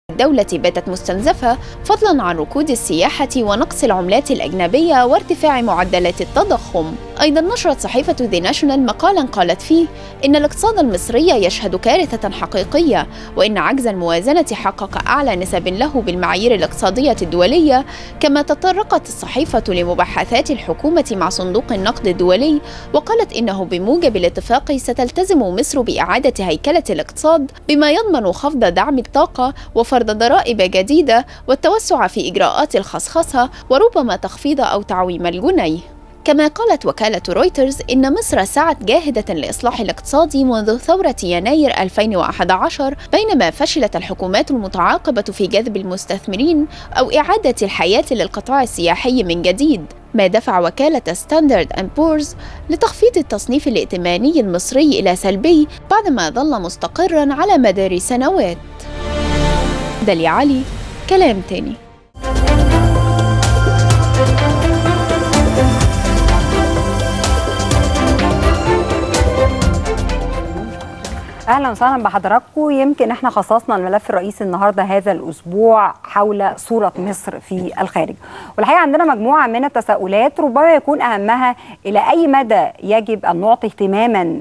الدولة باتت مستنزفة فضلا عن ركود السياحة ونقص العملات الأجنبية وارتفاع معدلات التضخم أيضا نشرت صحيفة ذا ناشونال مقالا قالت فيه إن الاقتصاد المصري يشهد كارثة حقيقية وإن عجز الموازنة حقق أعلى نسب له بالمعايير الاقتصادية الدولية كما تطرقت الصحيفة لمباحثات الحكومة مع صندوق النقد الدولي وقالت إنه بموجب الاتفاق ستلتزم مصر بإعادة هيكلة الاقتصاد بما يضمن خفض دعم الطاقة وفرض ضرائب جديدة والتوسع في إجراءات الخصخصة وربما تخفيض أو تعويم الجنيه كما قالت وكالة رويترز إن مصر سعت جاهدة لإصلاح الاقتصاد منذ ثورة يناير 2011 بينما فشلت الحكومات المتعاقبة في جذب المستثمرين أو إعادة الحياة للقطاع السياحي من جديد ما دفع وكالة ستاندرد أند بورز لتخفيض التصنيف الائتماني المصري إلى سلبي بعدما ظل مستقرا على مدار سنوات داليا علي كلام تاني اهلا وسهلا بحضراتكم يمكن احنا خصصنا الملف الرئيسي النهارده هذا الاسبوع حول صوره مصر في الخارج والحقيقه عندنا مجموعه من التساؤلات ربما يكون اهمها الى اي مدى يجب ان نعطي اهتماما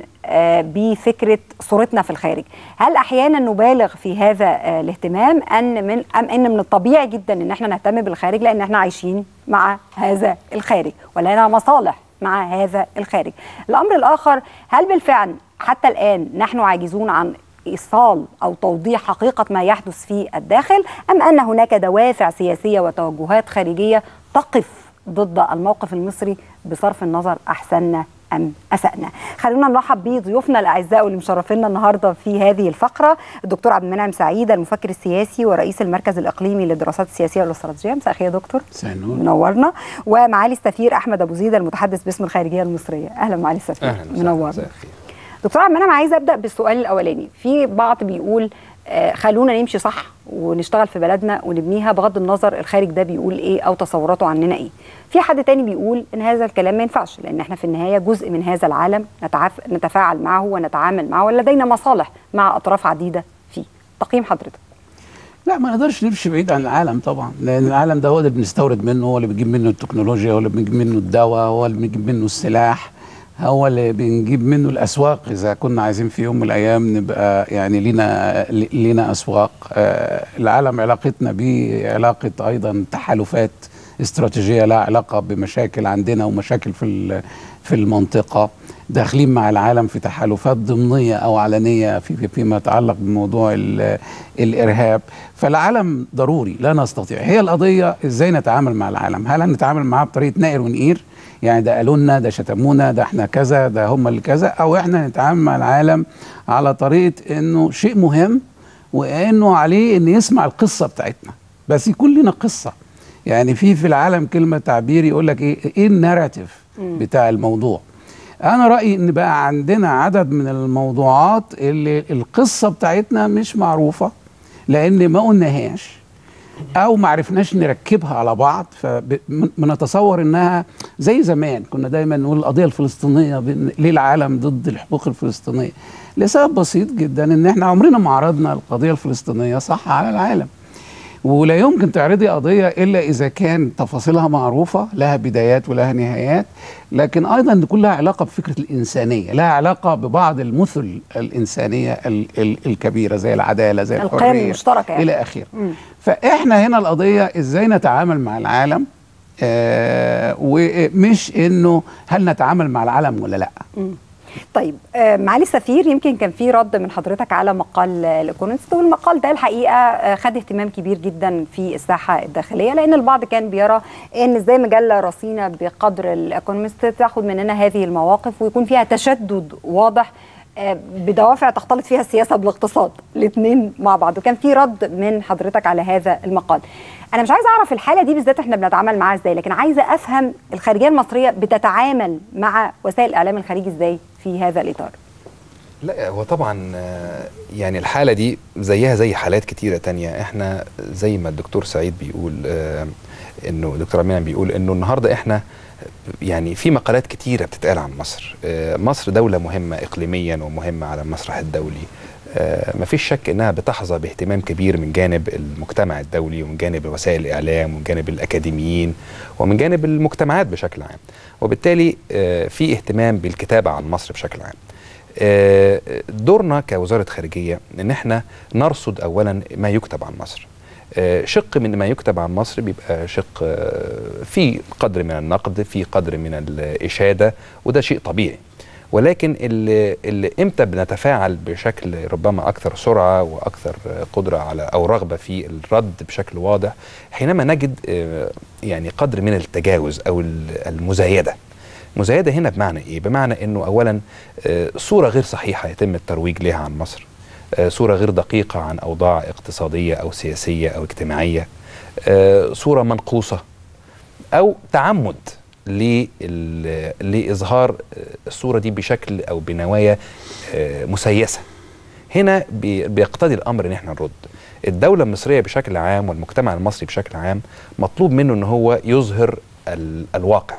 بفكره صورتنا في الخارج هل احيانا نبالغ في هذا الاهتمام ان من ام ان من الطبيعي جدا ان احنا نهتم بالخارج لان احنا عايشين مع هذا الخارج ولنا مصالح مع هذا الخارج الامر الاخر هل بالفعل حتى الآن نحن عاجزون عن إيصال أو توضيح حقيقة ما يحدث في الداخل أم أن هناك دوافع سياسية وتوجهات خارجية تقف ضد الموقف المصري بصرف النظر أحسننا أم أسأنا خلونا نرحب بضيوفنا الأعزاء واللي مشرفينا النهاردة في هذه الفقرة الدكتور عبد المنعم سعيد المفكر السياسي ورئيس المركز الإقليمي للدراسات السياسية والاستراتيجية مساء الخير يا دكتور منورنا ومعالي السفير أحمد أبو زيد المتحدث باسم الخارجية المصرية أهلا معالي السفير أهلا منورنا دكتور عبد المنعم عايزه ابدا بالسؤال الاولاني في بعض بيقول آه خلونا نمشي صح ونشتغل في بلدنا ونبنيها بغض النظر الخارج ده بيقول ايه او تصوراته عننا ايه في حد تاني بيقول ان هذا الكلام ما ينفعش لان احنا في النهايه جزء من هذا العالم نتعف... نتفاعل معه ونتعامل معه ولدينا مصالح مع اطراف عديده فيه تقييم حضرتك لا ما نقدرش نمشي بعيد عن العالم طبعا لان العالم ده هو اللي بنستورد منه هو اللي بنجيب منه التكنولوجيا هو اللي بنجيب منه الدواء هو اللي بنجيب منه السلاح هو اللي بنجيب منه الاسواق اذا كنا عايزين في يوم من الايام نبقى يعني لينا لينا اسواق آه العالم علاقتنا بيه علاقه ايضا تحالفات استراتيجيه لها علاقه بمشاكل عندنا ومشاكل في في المنطقه داخلين مع العالم في تحالفات ضمنيه او علنيه في فيما يتعلق بموضوع الارهاب فالعالم ضروري لا نستطيع هي القضيه ازاي نتعامل مع العالم هل نتعامل معاه بطريقه نائر ونقير يعني ده قالوا لنا ده شتمونا ده احنا كذا ده هم اللي كذا او احنا نتعامل مع العالم على طريقه انه شيء مهم وانه عليه ان يسمع القصه بتاعتنا بس يكون لنا قصه يعني في في العالم كلمه تعبير يقول لك ايه ايه الناراتيف بتاع الموضوع انا رايي ان بقى عندنا عدد من الموضوعات اللي القصه بتاعتنا مش معروفه لان ما قلناهاش او ما عرفناش نركبها على بعض فبنتصور انها زي زمان كنا دايما نقول القضيه الفلسطينيه ليه العالم ضد الحقوق الفلسطينيه لسبب بسيط جدا ان احنا عمرنا ما عرضنا القضيه الفلسطينيه صح على العالم ولا يمكن تعرضي قضيه الا اذا كان تفاصيلها معروفه لها بدايات ولها نهايات لكن ايضا تكون لها علاقه بفكره الانسانيه لها علاقه ببعض المثل الانسانيه ال ال الكبيره زي العداله زي القيم الحريه المشتركه يعني. الى اخره فاحنا هنا القضيه ازاي نتعامل مع العالم آه ومش انه هل نتعامل مع العالم ولا لا مم. طيب آه معالي السفير يمكن كان في رد من حضرتك على مقال الايكونومست والمقال ده الحقيقه آه خد اهتمام كبير جدا في الساحه الداخليه لان البعض كان بيرى ان ازاي مجله رصينه بقدر الايكونومست تاخد مننا هذه المواقف ويكون فيها تشدد واضح بدوافع تختلط فيها السياسه بالاقتصاد الاثنين مع بعض وكان في رد من حضرتك على هذا المقال انا مش عايزه اعرف الحاله دي بالذات احنا بنتعامل معاها ازاي لكن عايزه افهم الخارجيه المصريه بتتعامل مع وسائل الاعلام الخارجي ازاي في هذا الاطار لا هو طبعا يعني الحاله دي زيها زي حالات كتيره تانية احنا زي ما الدكتور سعيد بيقول انه دكتور امين بيقول انه النهارده احنا يعني في مقالات كتيرة بتتقال عن مصر مصر دولة مهمة إقليميا ومهمة على المسرح الدولي آه، مفيش شك انها بتحظى باهتمام كبير من جانب المجتمع الدولي ومن جانب وسائل الاعلام ومن جانب الاكاديميين ومن جانب المجتمعات بشكل عام وبالتالي آه، في اهتمام بالكتابه عن مصر بشكل عام آه، دورنا كوزاره خارجيه ان احنا نرصد اولا ما يكتب عن مصر آه، شق من ما يكتب عن مصر بيبقى شق آه، في قدر من النقد في قدر من الاشاده وده شيء طبيعي ولكن اللي, اللي امتى بنتفاعل بشكل ربما اكثر سرعه واكثر قدره على او رغبه في الرد بشكل واضح حينما نجد آه، يعني قدر من التجاوز او ال- المزايده مزايده هنا بمعنى ايه بمعنى انه اولا آه، صوره غير صحيحه يتم الترويج لها عن مصر آه، صوره غير دقيقه عن اوضاع اقتصاديه او سياسيه او اجتماعيه آه، صوره منقوصه او تعمد لل- لاظهار الصوره دي بشكل او بنوايا آه، مسيسه هنا بي- بيقتضي الامر ان احنا نرد الدوله المصريه بشكل عام والمجتمع المصري بشكل عام مطلوب منه ان هو يظهر ال- الواقع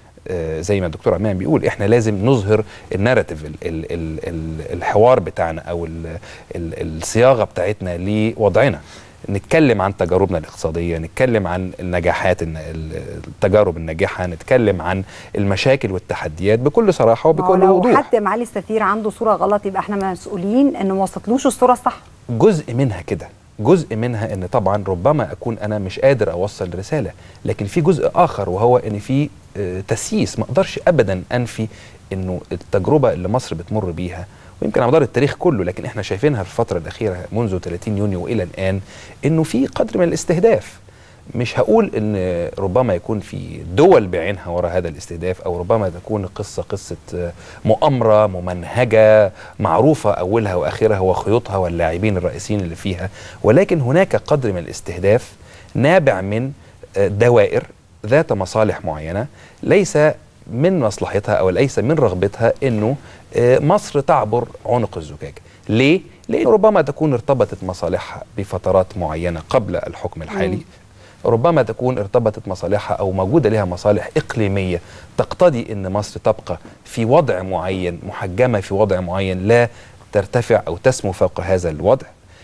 آه، زي ما الدكتور عمان بيقول احنا لازم نظهر الناراتيف ال ال ال ال الحوار بتاعنا او ال ال الصياغه بتاعتنا لوضعنا نتكلم عن تجاربنا الاقتصاديه نتكلم عن النجاحات الن- ال- التجارب الناجحه نتكلم عن المشاكل والتحديات بكل صراحه ما هو وبكل لو وضوح حد معالي السفير عنده صوره غلط يبقى احنا مسؤولين ان ما وصلتلوش الصوره الصح جزء منها كده جزء منها ان طبعا ربما اكون انا مش قادر اوصل رساله لكن في جزء اخر وهو ان في آه، تسييس ما اقدرش ابدا انفي انه التجربه اللي مصر بتمر بيها ويمكن على مدار التاريخ كله لكن احنا شايفينها في الفتره الاخيره منذ 30 يونيو والى الان انه في قدر من الاستهداف مش هقول ان ربما يكون في دول بعينها وراء هذا الاستهداف او ربما تكون القصه قصه آه، مؤامره ممنهجه معروفه اولها واخرها وخيوطها واللاعبين الرئيسيين اللي فيها ولكن هناك قدر من الاستهداف نابع من آه، دوائر ذات مصالح معينه ليس من مصلحتها او ليس من رغبتها انه آه، مصر تعبر عنق الزجاج ليه لان ربما تكون ارتبطت مصالحها بفترات معينه قبل الحكم الحالي ربما تكون ارتبطت مصالحها او موجوده لها مصالح اقليميه تقتضي ان مصر تبقى في وضع معين محجمه في وضع معين لا ترتفع او تسمو فوق هذا الوضع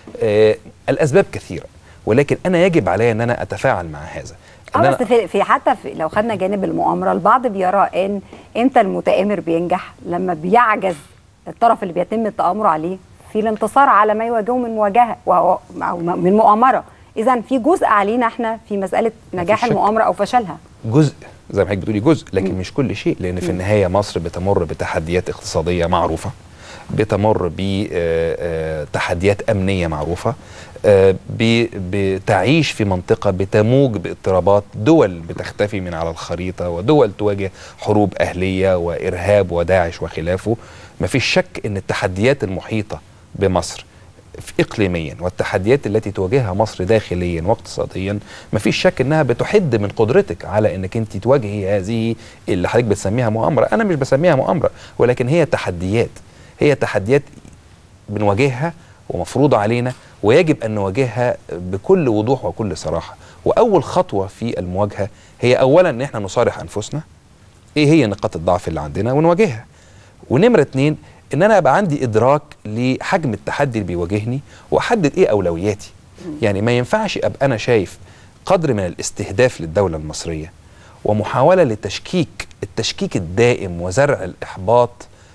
آه الاسباب كثيره ولكن انا يجب علي ان انا اتفاعل مع هذا إن اه أنا- بس في, في حتى في لو خدنا جانب المؤامره البعض بيرى ان امتى المتآمر بينجح لما بيعجز الطرف اللي بيتم التآمر عليه في الانتصار على ما يواجهه من مواجهه و- او من مؤامره اذا في جزء علينا احنا في مساله نجاح شك. المؤامره او فشلها جزء زي ما حضرتك بتقولي جزء لكن مش كل شيء لان في النهايه مصر بتمر بتحديات اقتصاديه معروفه بتمر بتحديات امنيه معروفه آه، ب- بتعيش في منطقه بتموج باضطرابات دول بتختفي من على الخريطه ودول تواجه حروب اهليه وارهاب وداعش وخلافه مفيش شك ان التحديات المحيطه بمصر اقليميا والتحديات التي تواجهها مصر داخليا واقتصاديا مفيش شك انها بتحد من قدرتك على انك انت تواجهي هذه اللي حضرتك بتسميها مؤامره انا مش بسميها مؤامره ولكن هي تحديات هي تحديات بنواجهها ومفروضة علينا ويجب أن نواجهها بكل وضوح وكل صراحة وأول خطوة في المواجهة هي أولا أن احنا نصارح أنفسنا إيه هي نقاط الضعف اللي عندنا ونواجهها ونمرة اتنين ان انا ابقى عندي ادراك لحجم التحدي اللي بيواجهني واحدد ايه اولوياتي يعني ما ينفعش ابقى انا شايف قدر من الاستهداف للدوله المصريه ومحاوله لتشكيك التشكيك الدائم وزرع الاحباط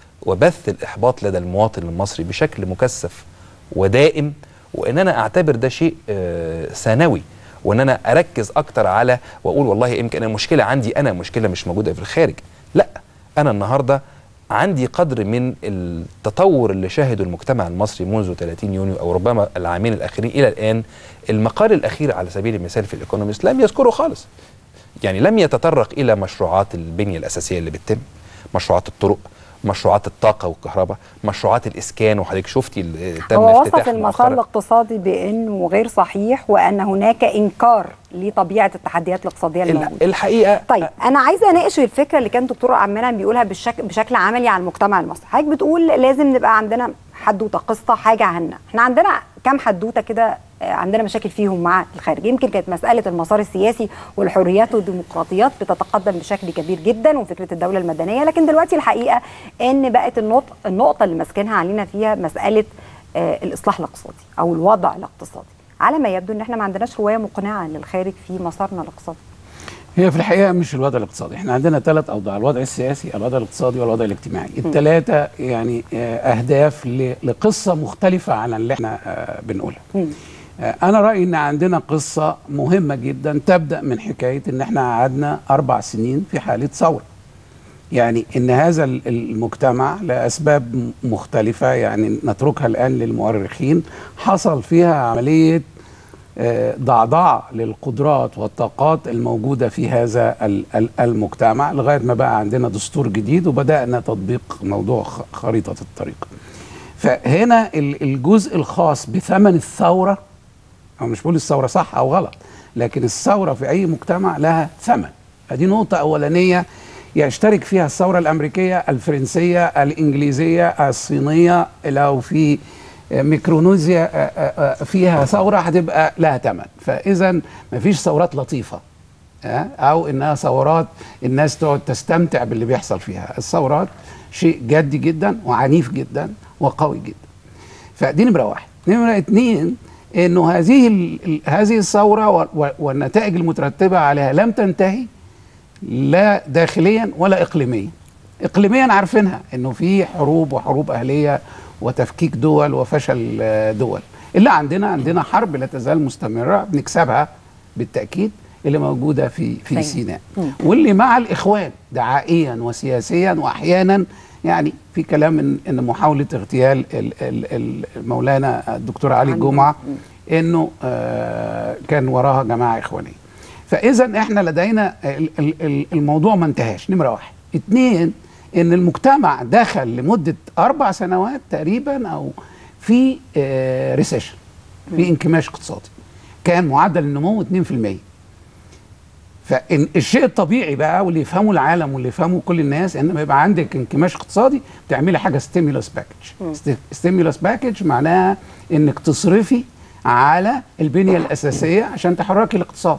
وبث الاحباط لدى المواطن المصري بشكل مكثف ودائم وان انا اعتبر ده شيء آه، ثانوي وان انا اركز اكتر على واقول والله يمكن المشكله عندي انا مشكله مش موجوده في الخارج لا انا النهارده عندي قدر من التطور اللي شاهده المجتمع المصري منذ 30 يونيو او ربما العامين الاخيرين الى الان المقال الاخير على سبيل المثال في الايكونومست لم يذكره خالص يعني لم يتطرق الى مشروعات البنيه الاساسيه اللي بتتم مشروعات الطرق مشروعات الطاقه والكهرباء مشروعات الاسكان وحضرتك شفتي ال- تم هو افتتاح وصف المسار مؤخراً. الاقتصادي بانه غير صحيح وان هناك انكار لطبيعه التحديات الاقتصاديه اللي ال- موجوده الحقيقه طيب انا عايزه اناقش الفكره اللي كان دكتور عمنا بيقولها بالشكل بشكل عملي على المجتمع المصري حضرتك بتقول لازم نبقى عندنا حدوته قصه حاجه عنا احنا عندنا كام حدوته كده آه، عندنا مشاكل فيهم مع الخارج يمكن كانت مساله المسار السياسي والحريات والديمقراطيات بتتقدم بشكل كبير جدا وفكره الدوله المدنيه لكن دلوقتي الحقيقه ان بقت النقطه النقطه اللي ماسكينها علينا فيها مساله آه، الاصلاح الاقتصادي او الوضع الاقتصادي على ما يبدو ان احنا ما عندناش روايه مقنعه للخارج في مسارنا الاقتصادي هي في الحقيقه مش الوضع الاقتصادي احنا عندنا ثلاث اوضاع الوضع السياسي الوضع الاقتصادي والوضع الاجتماعي الثلاثه يعني آه، اهداف ل- لقصه مختلفه عن اللي احنا آه، بنقولها مم. آه، انا رايي ان عندنا قصه مهمه جدا تبدا من حكايه ان احنا قعدنا اربع سنين في حاله ثوره يعني ان هذا ال- المجتمع لاسباب م- مختلفه يعني نتركها الان للمؤرخين حصل فيها عمليه آه، ضعضعه للقدرات والطاقات الموجوده في هذا ال- ال- المجتمع لغايه ما بقى عندنا دستور جديد وبدانا تطبيق موضوع خ- خريطه الطريق. فهنا ال- الجزء الخاص بثمن الثوره أو مش بقول الثوره صح او غلط لكن الثوره في اي مجتمع لها ثمن فدي نقطه اولانيه يشترك فيها الثوره الامريكيه الفرنسيه الانجليزيه الصينيه لو في ميكرونيزيا آه، آه، آه، فيها ثوره هتبقى لها ثمن فاذا مفيش ثورات لطيفه آه، او انها ثورات الناس تقعد تستمتع باللي بيحصل فيها الثورات شيء جدي جدا وعنيف جدا وقوي جدا فدي نمره واحد نمره اتنين انه هذه ال- ال- هذه الثوره و- و- والنتائج المترتبه عليها لم تنتهي لا داخليا ولا اقليميا اقليميا عارفينها انه في حروب وحروب اهليه وتفكيك دول وفشل آه، دول اللي عندنا عندنا حرب لا تزال مستمره بنكسبها بالتاكيد اللي موجوده في في سيناء. سيناء واللي مع الاخوان دعائيا وسياسيا واحيانا يعني في كلام ان ان محاوله اغتيال ال- ال- ال- مولانا الدكتور علي عنده. الجمعه انه آه كان وراها جماعه اخوانيه فاذا احنا لدينا ال- ال- ال- الموضوع ما انتهاش نمره واحد اتنين ان المجتمع دخل لمده اربع سنوات تقريبا او في آه ريسيشن في انكماش اقتصادي كان معدل النمو 2% فالشيء الطبيعي بقى واللي يفهمه العالم واللي يفهمه كل الناس ان لما يبقى عندك انكماش اقتصادي بتعملي حاجه ستيمولس باكج ستيمولس باكج معناها انك تصرفي على البنيه الاساسيه عشان تحركي الاقتصاد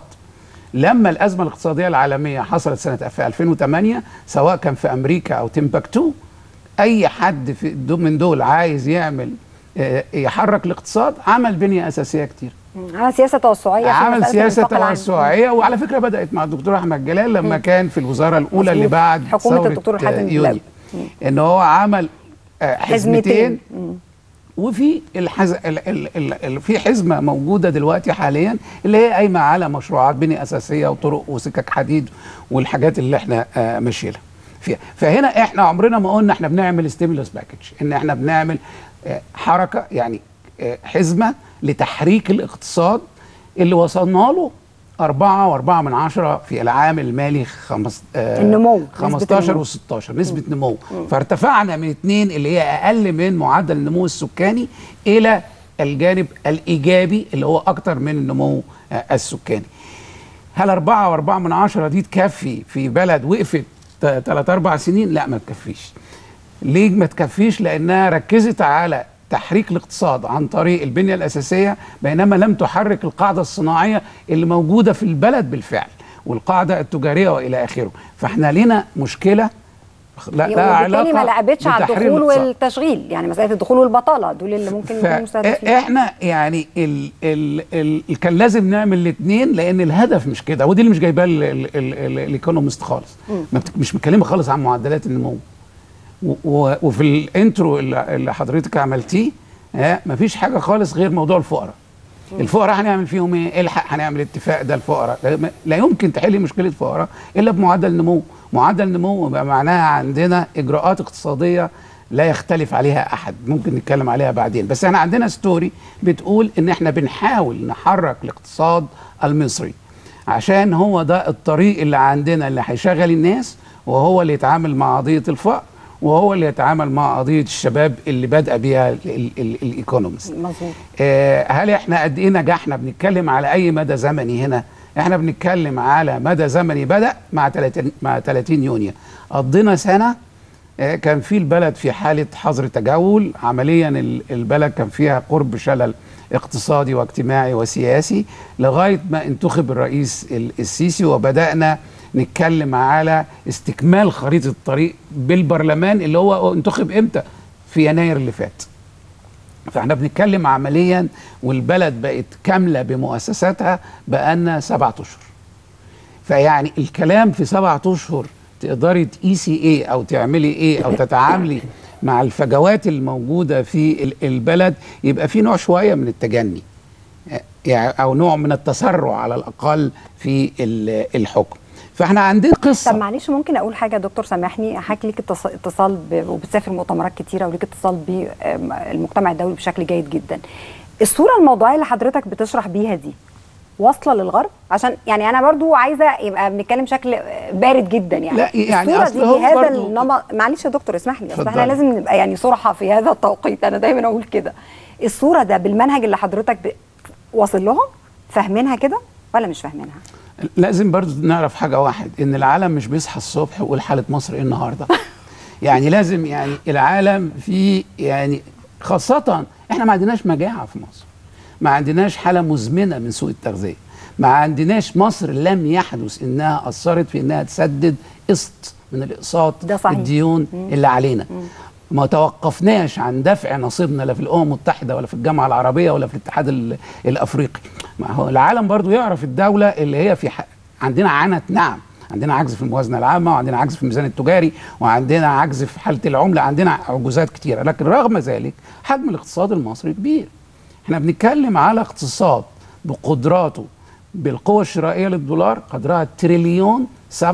لما الازمه الاقتصاديه العالميه حصلت سنه في 2008 سواء كان في امريكا او تيمباكتو اي حد في دو- من دول عايز يعمل آه، يحرك الاقتصاد عمل بنيه اساسيه كتير عمل سياسه توسعيه في عمل مسألة سياسه الانفاق العام. توسعيه وعلى فكره بدات مع الدكتور احمد جلال لما كان في الوزاره الاولى اللي مظبوط. بعد حكومة ثورة الدكتور حازم آه، جلال. يونيو ان هو عمل آه، حزمتين حزمتين مم. وفي الحز... ال... ال... ال... ال... في حزمه موجوده دلوقتي حاليا اللي هي قايمه على مشروعات بنيه اساسيه وطرق وسكك حديد والحاجات اللي احنا آه ماشيينها فيها فهنا احنا عمرنا ما قلنا احنا بنعمل ستيمولس باكج ان احنا بنعمل آه حركه يعني آه حزمه لتحريك الاقتصاد اللي وصلنا له أربعة وأربعة من عشرة في العام المالي خمس آه النمو، نسبة 15 النمو. و16 نسبة نمو فارتفعنا من اتنين اللي هي أقل من معدل النمو السكاني إلى الجانب الإيجابي اللي هو أكتر من النمو آه، السكاني هل أربعة وأربعة من عشرة دي تكفي في بلد وقفت ثلاث أربع سنين؟ لا ما تكفيش ليه ما تكفيش؟ لأنها ركزت على تحريك الاقتصاد عن طريق البنية الأساسية بينما لم تحرك القاعدة الصناعية اللي موجودة في البلد بالفعل والقاعدة التجارية وإلى آخره فإحنا لنا مشكلة لا لها علاقة وبالتالي ما لعبتش على بتحرير الدخول الاقتصاد. والتشغيل يعني مساله الدخول والبطاله دول اللي ممكن يكونوا مستهدفين فاحنا يعني ال ال ال كان لازم نعمل الاثنين لان الهدف مش كده ودي اللي مش جايباه ال- ال- ال- ال- الايكونومست خالص ما بت- مش متكلمه خالص عن معدلات النمو و- و- وفي الانترو اللي اللي حضرتك عملتيه ها مفيش حاجه خالص غير موضوع الفقراء الفقراء هنعمل فيهم ايه؟ الحق هنعمل اتفاق ده الفقراء لا- لا يمكن تحل مشكله الفقراء الا بمعدل نمو، معدل نمو يبقى معناها عندنا اجراءات اقتصاديه لا يختلف عليها احد، ممكن نتكلم عليها بعدين، بس احنا عندنا ستوري بتقول ان احنا بنحاول نحرك الاقتصاد المصري عشان هو ده الطريق اللي عندنا اللي هيشغل الناس وهو اللي يتعامل مع قضيه الفقر وهو اللي يتعامل مع قضيه الشباب اللي بادئه بيها الايكونومست مظبوط آه، هل احنا قد ايه نجحنا بنتكلم على اي مدى زمني هنا احنا بنتكلم على مدى زمني بدا مع 30 مع 30 يونيو قضينا سنه آه، كان في البلد في حاله حظر تجول عمليا ال- البلد كان فيها قرب شلل اقتصادي واجتماعي وسياسي لغايه ما انتخب الرئيس ال- السيسي وبدانا نتكلم على استكمال خريطه الطريق بالبرلمان اللي هو انتخب امتى في يناير اللي فات فاحنا بنتكلم عمليا والبلد بقت كامله بمؤسساتها بقالنا سبعة اشهر فيعني الكلام في سبعة اشهر تقدري تقيسي ايه او تعملي ايه او تتعاملي مع الفجوات الموجوده في ال- البلد يبقى في نوع شويه من التجني يعني او نوع من التسرع على الاقل في ال- الحكم فاحنا عندنا قصه طب معلش ممكن اقول حاجه يا دكتور سامحني حضرتك ليك اتص- اتصال ب... وبتسافر مؤتمرات كتيره وليك اتصال بالمجتمع الدولي بشكل جيد جدا الصوره الموضوعيه اللي حضرتك بتشرح بيها دي واصله للغرب عشان يعني انا برضو عايزه يبقى بنتكلم بشكل بارد جدا يعني لا، يعني الصوره أصل دي هو بهذا برضو- النمط معلش يا دكتور اسمح لي اصل احنا اتفضلي. لازم نبقى يعني صرحه في هذا التوقيت انا دايما اقول كده الصوره ده بالمنهج اللي حضرتك ب... واصل لهم فاهمينها كده ولا مش فاهمينها لازم برضو نعرف حاجه واحد ان العالم مش بيصحى الصبح ويقول حاله مصر ايه النهارده يعني لازم يعني العالم في يعني خاصه احنا ما عندناش مجاعه في مصر ما عندناش حاله مزمنه من سوء التغذيه ما عندناش مصر لم يحدث انها اثرت في انها تسدد قسط من الاقساط ده صحيح. الديون اللي علينا ما توقفناش عن دفع نصيبنا لا في الامم المتحده ولا في الجامعه العربيه ولا في الاتحاد ال- الافريقي ما هو العالم برضو يعرف الدوله اللي هي في ح... عندنا عنت نعم عندنا عجز في الموازنه العامه وعندنا عجز في الميزان التجاري وعندنا عجز في حاله العمله عندنا عجوزات كتيره لكن رغم ذلك حجم الاقتصاد المصري كبير احنا بنتكلم على اقتصاد بقدراته بالقوة الشرائية للدولار قدرها تريليون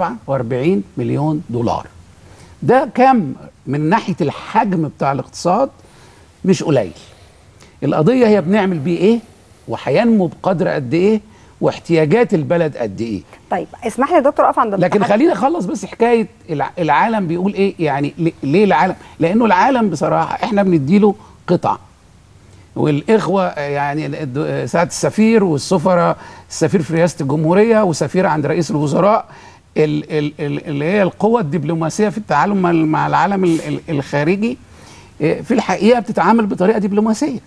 47 مليون دولار ده كم من ناحية الحجم بتاع الاقتصاد مش قليل القضية هي بنعمل بيه ايه وهينمو بقدر قد ايه واحتياجات البلد قد ايه طيب اسمح لي يا دكتور اقف عند لكن الحاجة- خلينا اخلص بس حكايه الع- العالم بيقول ايه يعني ليه- ليه العالم لانه العالم بصراحه احنا بنديله قطع والاخوه يعني الد- سعاده السفير والسفراء السفير في رئاسه الجمهوريه وسفير عند رئيس الوزراء ال- ال- ال- اللي هي القوة الدبلوماسية في التعامل مع- مع العالم ال- ال- الخارجي إيه، في الحقيقة بتتعامل بطريقة دبلوماسية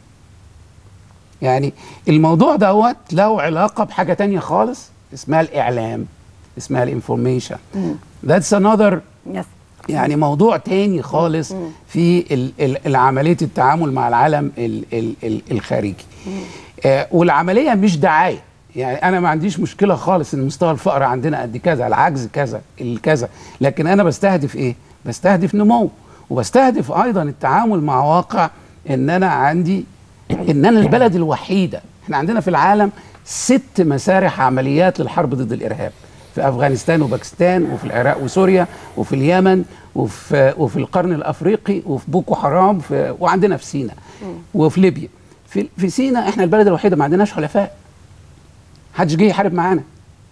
يعني الموضوع دوت له علاقة بحاجة تانية خالص اسمها الإعلام اسمها الانفورميشن that's another يس يعني موضوع تاني خالص في ال- ال- العملية التعامل مع العالم ال- ال- ال- الخارجي آه والعملية مش دعاية يعني أنا ما عنديش مشكلة خالص إن مستوى الفقر عندنا قد كذا العجز كذا الكذا لكن أنا بستهدف إيه؟ بستهدف نمو وبستهدف أيضا التعامل مع واقع إن أنا عندي إن أنا البلد الوحيدة إحنا عندنا في العالم ست مسارح عمليات للحرب ضد الإرهاب في افغانستان وباكستان وفي العراق وسوريا وفي اليمن وفي وفي القرن الافريقي وفي بوكو حرام في وعندنا في سيناء وفي ليبيا في في سيناء احنا البلد الوحيده ما عندناش حلفاء محدش جه يحارب معانا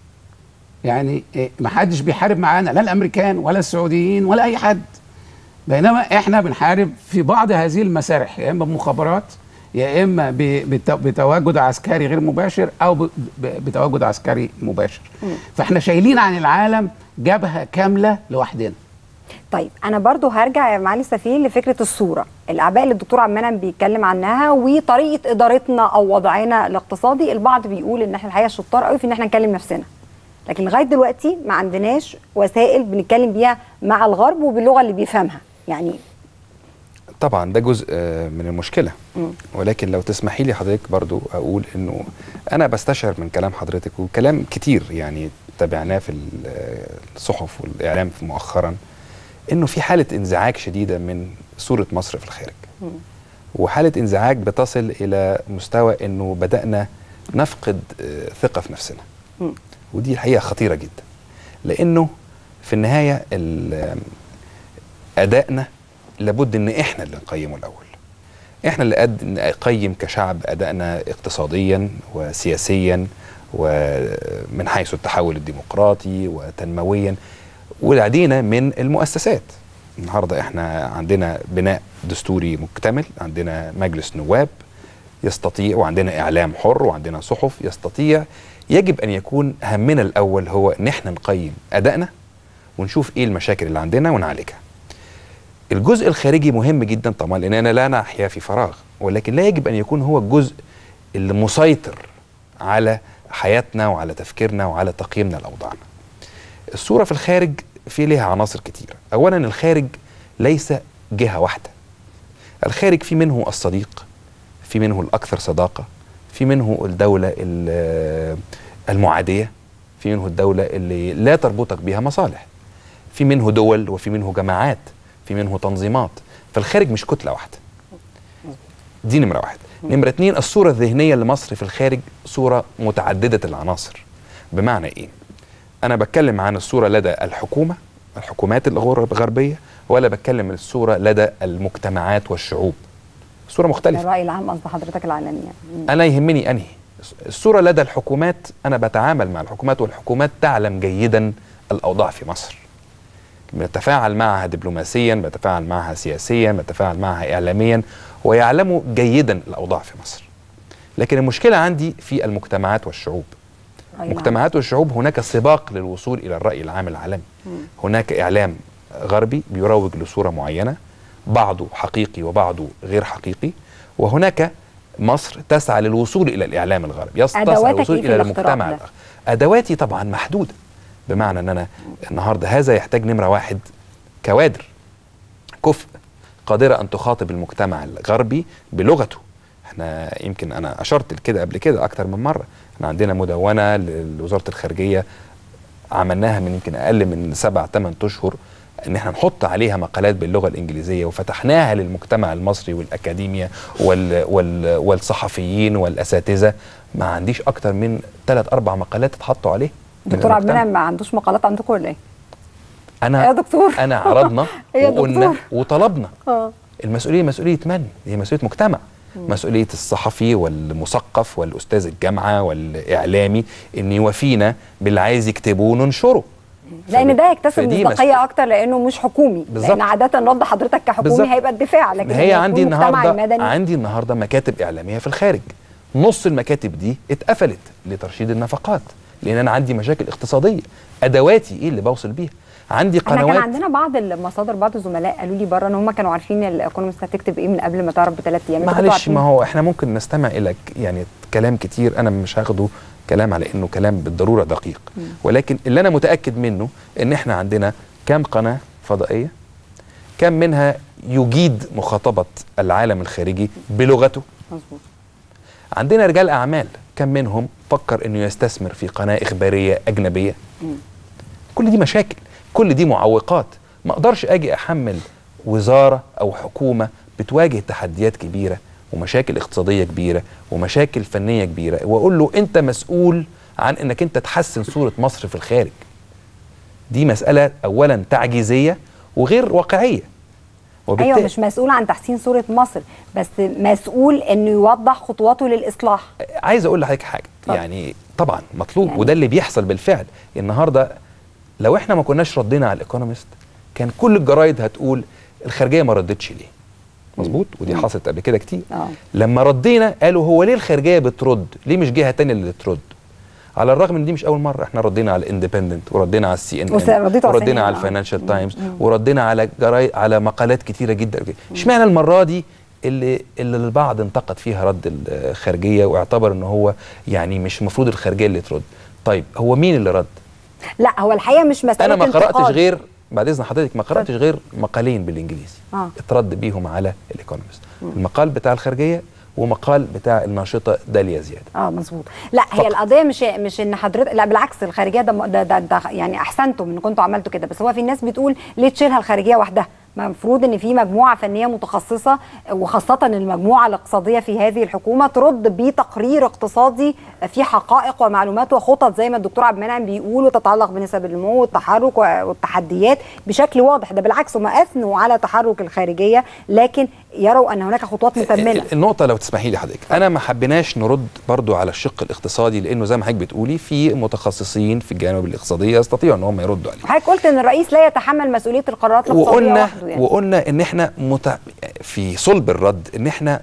يعني إيه، ما حدش بيحارب معانا لا الامريكان ولا السعوديين ولا اي حد بينما احنا بنحارب في بعض هذه المسارح يا اما بمخابرات يا اما ب- بت- بتواجد عسكري غير مباشر او ب- ب- بتواجد عسكري مباشر فاحنا شايلين عن العالم جبهه كامله لوحدنا طيب انا برضو هرجع يا معالي السفير لفكره الصوره الاعباء اللي الدكتور عبد المنعم بيتكلم عنها وطريقه ادارتنا او وضعنا الاقتصادي البعض بيقول ان احنا الحقيقه شطار قوي في ان احنا نكلم نفسنا لكن لغايه دلوقتي ما عندناش وسائل بنتكلم بيها مع الغرب وباللغه اللي بيفهمها يعني طبعا ده جزء آه، من المشكله ولكن لو تسمحي لي حضرتك برضو اقول انه انا بستشعر من كلام حضرتك وكلام كتير يعني تابعناه في ال- آه، الصحف والاعلام مؤخرا انه في حاله انزعاج شديده من صوره مصر في الخارج وحاله انزعاج بتصل الى مستوى انه بدانا نفقد آه، ثقه في نفسنا مم. ودي الحقيقه خطيره جدا لانه في النهايه ال- ادائنا لابد ان احنا اللي نقيمه الاول احنا اللي قد نقيم كشعب ادائنا اقتصاديا وسياسيا ومن حيث التحول الديمقراطي وتنمويا ولدينا من المؤسسات النهارده احنا عندنا بناء دستوري مكتمل عندنا مجلس نواب يستطيع وعندنا اعلام حر وعندنا صحف يستطيع يجب ان يكون همنا الاول هو ان احنا نقيم ادائنا ونشوف ايه المشاكل اللي عندنا ونعالجها الجزء الخارجي مهم جدا طبعا لاننا لا نحيا في فراغ ولكن لا يجب ان يكون هو الجزء اللي مسيطر على حياتنا وعلى تفكيرنا وعلى تقييمنا لاوضاعنا. الصوره في الخارج في لها عناصر كتيره، اولا الخارج ليس جهه واحده. الخارج في منه الصديق في منه الاكثر صداقه في منه الدوله ال- المعاديه في منه الدوله اللي لا تربطك بها مصالح في منه دول وفي منه جماعات في منه تنظيمات فالخارج مش كتله واحده دي نمره واحد نمره اتنين الصوره الذهنيه لمصر في الخارج صوره متعدده العناصر بمعنى ايه انا بتكلم عن الصوره لدى الحكومه الحكومات الغر- الغربيه ولا بتكلم الصوره لدى المجتمعات والشعوب صوره مختلفه الراي العام قصد حضرتك العالمي يعني انا يهمني انهي الصوره لدى الحكومات انا بتعامل مع الحكومات والحكومات تعلم جيدا الاوضاع في مصر بتفاعل معها دبلوماسيا بتفاعل معها سياسيا بتفاعل معها اعلاميا ويعلموا جيدا الاوضاع في مصر لكن المشكله عندي في المجتمعات والشعوب الرأي العام. مجتمعات والشعوب هناك سباق للوصول الى الراي العام العالمي هناك اعلام غربي بيروج لصوره معينه بعضه حقيقي وبعضه غير حقيقي وهناك مصر تسعى للوصول الى الاعلام الغربي يس- تسعى أدواتك للوصول إيه في الى الاختراق المجتمع ده؟ الآخر. ادواتي طبعا محدوده بمعنى ان انا النهارده هذا يحتاج نمره واحد كوادر كفء قادره ان تخاطب المجتمع الغربي بلغته احنا يمكن انا اشرت لكده قبل كده اكتر من مره احنا عندنا مدونه لوزاره الخارجيه عملناها من يمكن اقل من سبع ثمان اشهر ان احنا نحط عليها مقالات باللغه الانجليزيه وفتحناها للمجتمع المصري والاكاديميا وال وال والصحفيين والاساتذه ما عنديش اكتر من ثلاث اربع مقالات اتحطوا عليه من دكتور عبد المجتمع. المنعم ما عندوش مقالات عندكم ولا ايه؟ انا يا دكتور. انا عرضنا يا وقلنا دكتور. وطلبنا اه المسؤوليه مسؤوليه من؟ هي مسؤوليه مجتمع مسؤوليه الصحفي والمثقف والاستاذ الجامعه والاعلامي ان يوافينا باللي عايز يكتبه وننشره لان ده يكتسب فدي مصداقيه اكتر لانه مش حكومي بالظبط. لان عاده رد حضرتك كحكومي بالظبط. هيبقى الدفاع لكن هي لما عندي يكون المجتمع النهارده المدني عندي النهارده مكاتب اعلاميه في الخارج نص المكاتب دي اتقفلت لترشيد النفقات لان انا عندي مشاكل اقتصاديه ادواتي ايه اللي بوصل بيها عندي احنا كان قنوات عندنا بعض المصادر بعض الزملاء قالوا لي بره ان هم كانوا عارفين الايكونومست هتكتب ايه من قبل ما تعرف بثلاث ايام انتوا كنتوا معلش عارفين؟ ما هو احنا ممكن نستمع الى ك- يعني كلام كتير انا مش هاخده كلام على انه كلام بالضروره دقيق ولكن اللي انا متاكد منه ان احنا عندنا كام قناه فضائيه كم منها يجيد مخاطبه العالم الخارجي بلغته مظبوط عندنا رجال اعمال كم منهم فكر انه يستثمر في قناه اخباريه اجنبيه كل دي مشاكل كل دي معوقات ما اقدرش اجي احمل وزاره او حكومه بتواجه تحديات كبيره ومشاكل اقتصاديه كبيره ومشاكل فنيه كبيره واقول له انت مسؤول عن انك انت تحسن صوره مصر في الخارج دي مساله اولا تعجيزيه وغير واقعيه ايوه مش مسؤول عن تحسين صوره مصر بس مسؤول انه يوضح خطواته للاصلاح عايز اقول لحضرتك حاجه اتفضل. يعني طبعا مطلوب يعني- وده اللي بيحصل بالفعل النهارده لو احنا ما كناش ردينا على الايكونومست كان كل الجرايد هتقول الخارجيه ما ردتش ليه مظبوط ودي حصلت قبل كده كتير اه لما ردينا قالوا هو ليه الخارجيه بترد ليه مش جهه تانية اللي ترد على الرغم ان دي مش اول مره احنا ردينا على الاندبندنت وردينا على السي ان وس- ان رديتوا على وردينا CNN على آه. الفاينانشال تايمز وردينا على جرايد على مقالات كتيره جدا اشمعنى المره دي اللي اللي البعض انتقد فيها رد الخارجيه واعتبر ان هو يعني مش المفروض الخارجيه اللي ترد طيب هو مين اللي رد لا هو الحقيقه مش مساله انا ما قراتش انتقاد. غير بعد اذن حضرتك ما قراتش غير مقالين بالانجليزي آه. اترد بيهم على الايكونومست المقال بتاع الخارجيه ومقال بتاع الناشطه داليا زياد اه مظبوط لا هي فقط. القضيه مش مش ان حضرتك لا بالعكس الخارجيه ده, ده, ده, ده يعني احسنتم ان كنتوا عملتوا كده بس هو في ناس بتقول ليه تشيلها الخارجيه وحدها المفروض ان في مجموعه فنيه متخصصه وخاصه المجموعه الاقتصاديه في هذه الحكومه ترد بتقرير اقتصادي فيه حقائق ومعلومات وخطط زي ما الدكتور عبد المنعم بيقول وتتعلق بنسب النمو والتحرك والتحديات بشكل واضح ده بالعكس هم اثنوا على تحرك الخارجيه لكن يروا ان هناك خطوات مكمله النقطة لو تسمحي لي حضرتك أنا ما حبيناش نرد برضو على الشق الاقتصادي لأنه زي ما حضرتك بتقولي في متخصصين في الجانب الاقتصادي يستطيعوا أن هم يردوا عليه حضرتك قلت ان الرئيس لا يتحمل مسؤوليه القرارات الاقتصاديه وقلنا وحده يعني وقلنا ان احنا مت... في صلب الرد ان احنا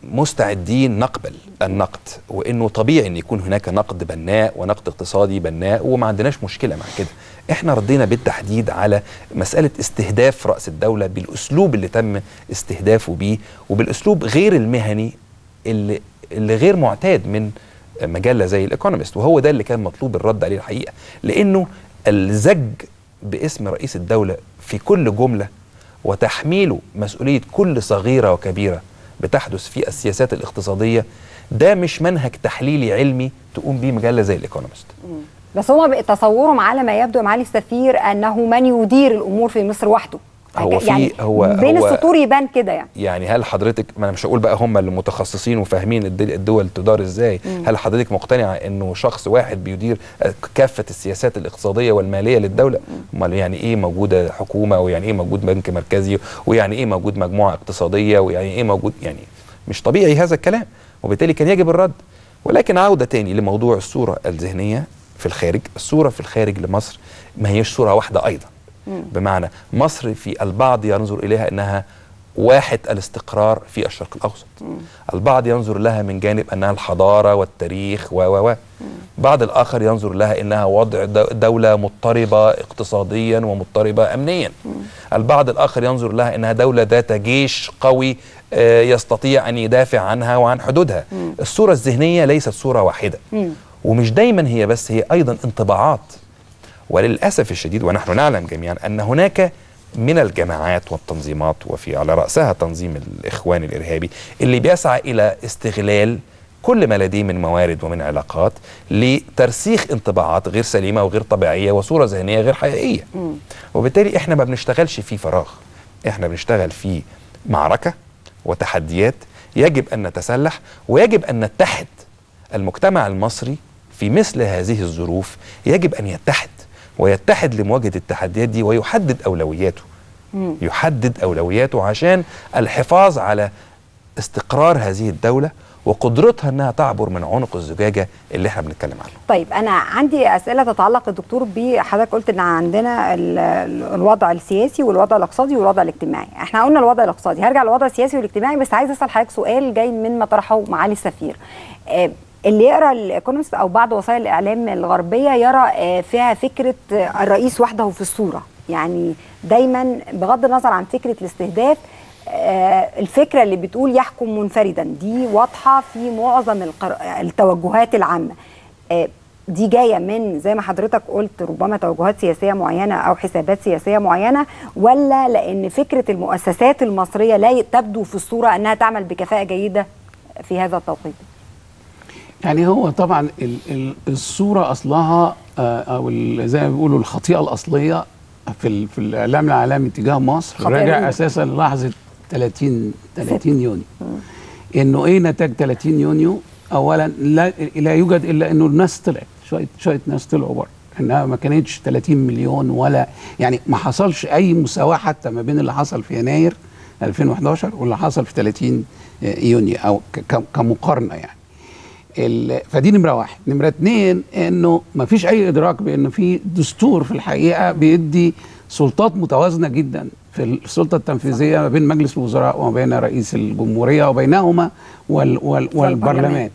مستعدين نقبل النقد وانه طبيعي ان يكون هناك نقد بناء ونقد اقتصادي بناء وما عندناش مشكله مع كده احنا ردينا بالتحديد على مساله استهداف راس الدوله بالاسلوب اللي تم استهدافه بيه وبالاسلوب غير المهني اللي اللي غير معتاد من مجله زي الايكونومست وهو ده اللي كان مطلوب الرد عليه الحقيقه لانه الزج باسم رئيس الدوله في كل جمله وتحميله مسؤوليه كل صغيره وكبيره بتحدث في السياسات الاقتصاديه ده مش منهج تحليلي علمي تقوم بيه مجله زي الايكونومست بس هما تصورهم على ما يبدو يا معالي السفير انه من يدير الامور في مصر وحده هو في- يعني هو- بين هو- السطور يبان كده يعني يعني هل حضرتك ما انا مش هقول بقى هم اللي متخصصين وفاهمين الد- الدول تدار ازاي هل حضرتك مقتنعه انه شخص واحد بيدير كافه السياسات الاقتصاديه والماليه للدوله امال يعني ايه موجوده حكومه ويعني ايه موجود بنك مركزي ويعني ايه موجود مجموعه اقتصاديه ويعني ايه موجود يعني مش طبيعي هذا الكلام وبالتالي كان يجب الرد ولكن عوده تاني لموضوع الصوره الذهنيه في الخارج الصوره في الخارج لمصر ما هيش صوره واحده ايضا بمعنى مصر في البعض ينظر اليها انها واحد الاستقرار في الشرق الاوسط البعض ينظر لها من جانب انها الحضاره والتاريخ و و و بعض الاخر ينظر لها انها وضع دو- دوله مضطربه اقتصاديا ومضطربه امنيا البعض الاخر ينظر لها انها دوله ذات جيش قوي آه، يستطيع ان يدافع عنها وعن حدودها الصوره الذهنيه ليست صوره واحده ومش دايما هي بس هي ايضا انطباعات وللاسف الشديد ونحن نعلم جميعا ان هناك من الجماعات والتنظيمات وفي على راسها تنظيم الاخوان الارهابي اللي بيسعى الى استغلال كل ما لديه من موارد ومن علاقات لترسيخ انطباعات غير سليمه وغير طبيعيه وصوره ذهنيه غير حقيقيه. وبالتالي احنا ما بنشتغلش في فراغ، احنا بنشتغل في معركه وتحديات يجب ان نتسلح ويجب ان نتحد. المجتمع المصري في مثل هذه الظروف يجب ان يتحد ويتحد لمواجهه التحديات دي ويحدد اولوياته. يحدد اولوياته عشان الحفاظ على استقرار هذه الدوله وقدرتها انها تعبر من عنق الزجاجه اللي احنا بنتكلم عنه. طيب انا عندي اسئله تتعلق الدكتور بحضرتك قلت ان عندنا ال- ال- الوضع السياسي والوضع الاقتصادي والوضع الاجتماعي احنا قلنا الوضع الاقتصادي هرجع للوضع السياسي والاجتماعي بس عايز اسال حضرتك سؤال جاي من ما طرحه معالي السفير آه، اللي يقرا الايكونومست او بعض وسائل الاعلام الغربيه يرى آه، فيها فكره آه، الرئيس وحده في الصوره يعني دايما بغض النظر عن فكره الاستهداف آه، الفكره اللي بتقول يحكم منفردا دي واضحه في معظم القر... التوجهات العامه آه، دي جايه من زي ما حضرتك قلت ربما توجهات سياسيه معينه او حسابات سياسيه معينه ولا لان فكره المؤسسات المصريه لا تبدو في الصوره انها تعمل بكفاءه جيده في هذا التوقيت يعني هو طبعا ال- ال- الصوره اصلها آه، او ال- زي ما بيقولوا الخطيئه الاصليه في ال- في الاعلام العالمي تجاه مصر خطيئة راجع الأولى. اساسا لحظه 30 30 يونيو انه ايه نتاج 30 يونيو اولا لا لا يوجد الا انه الناس طلعت شويه شويه ناس طلعوا بره انها ما كانتش 30 مليون ولا يعني ما حصلش اي مساواه حتى ما بين اللي حصل في يناير 2011 واللي حصل في 30 يونيو او ك- ك- كمقارنه يعني ال- فدي نمره واحد نمره اتنين انه ما فيش اي ادراك بان في دستور في الحقيقه بيدي سلطات متوازنه جدا في السلطه التنفيذيه ما بين مجلس الوزراء وما بين رئيس الجمهوريه وبينهما وال وال والبرلمان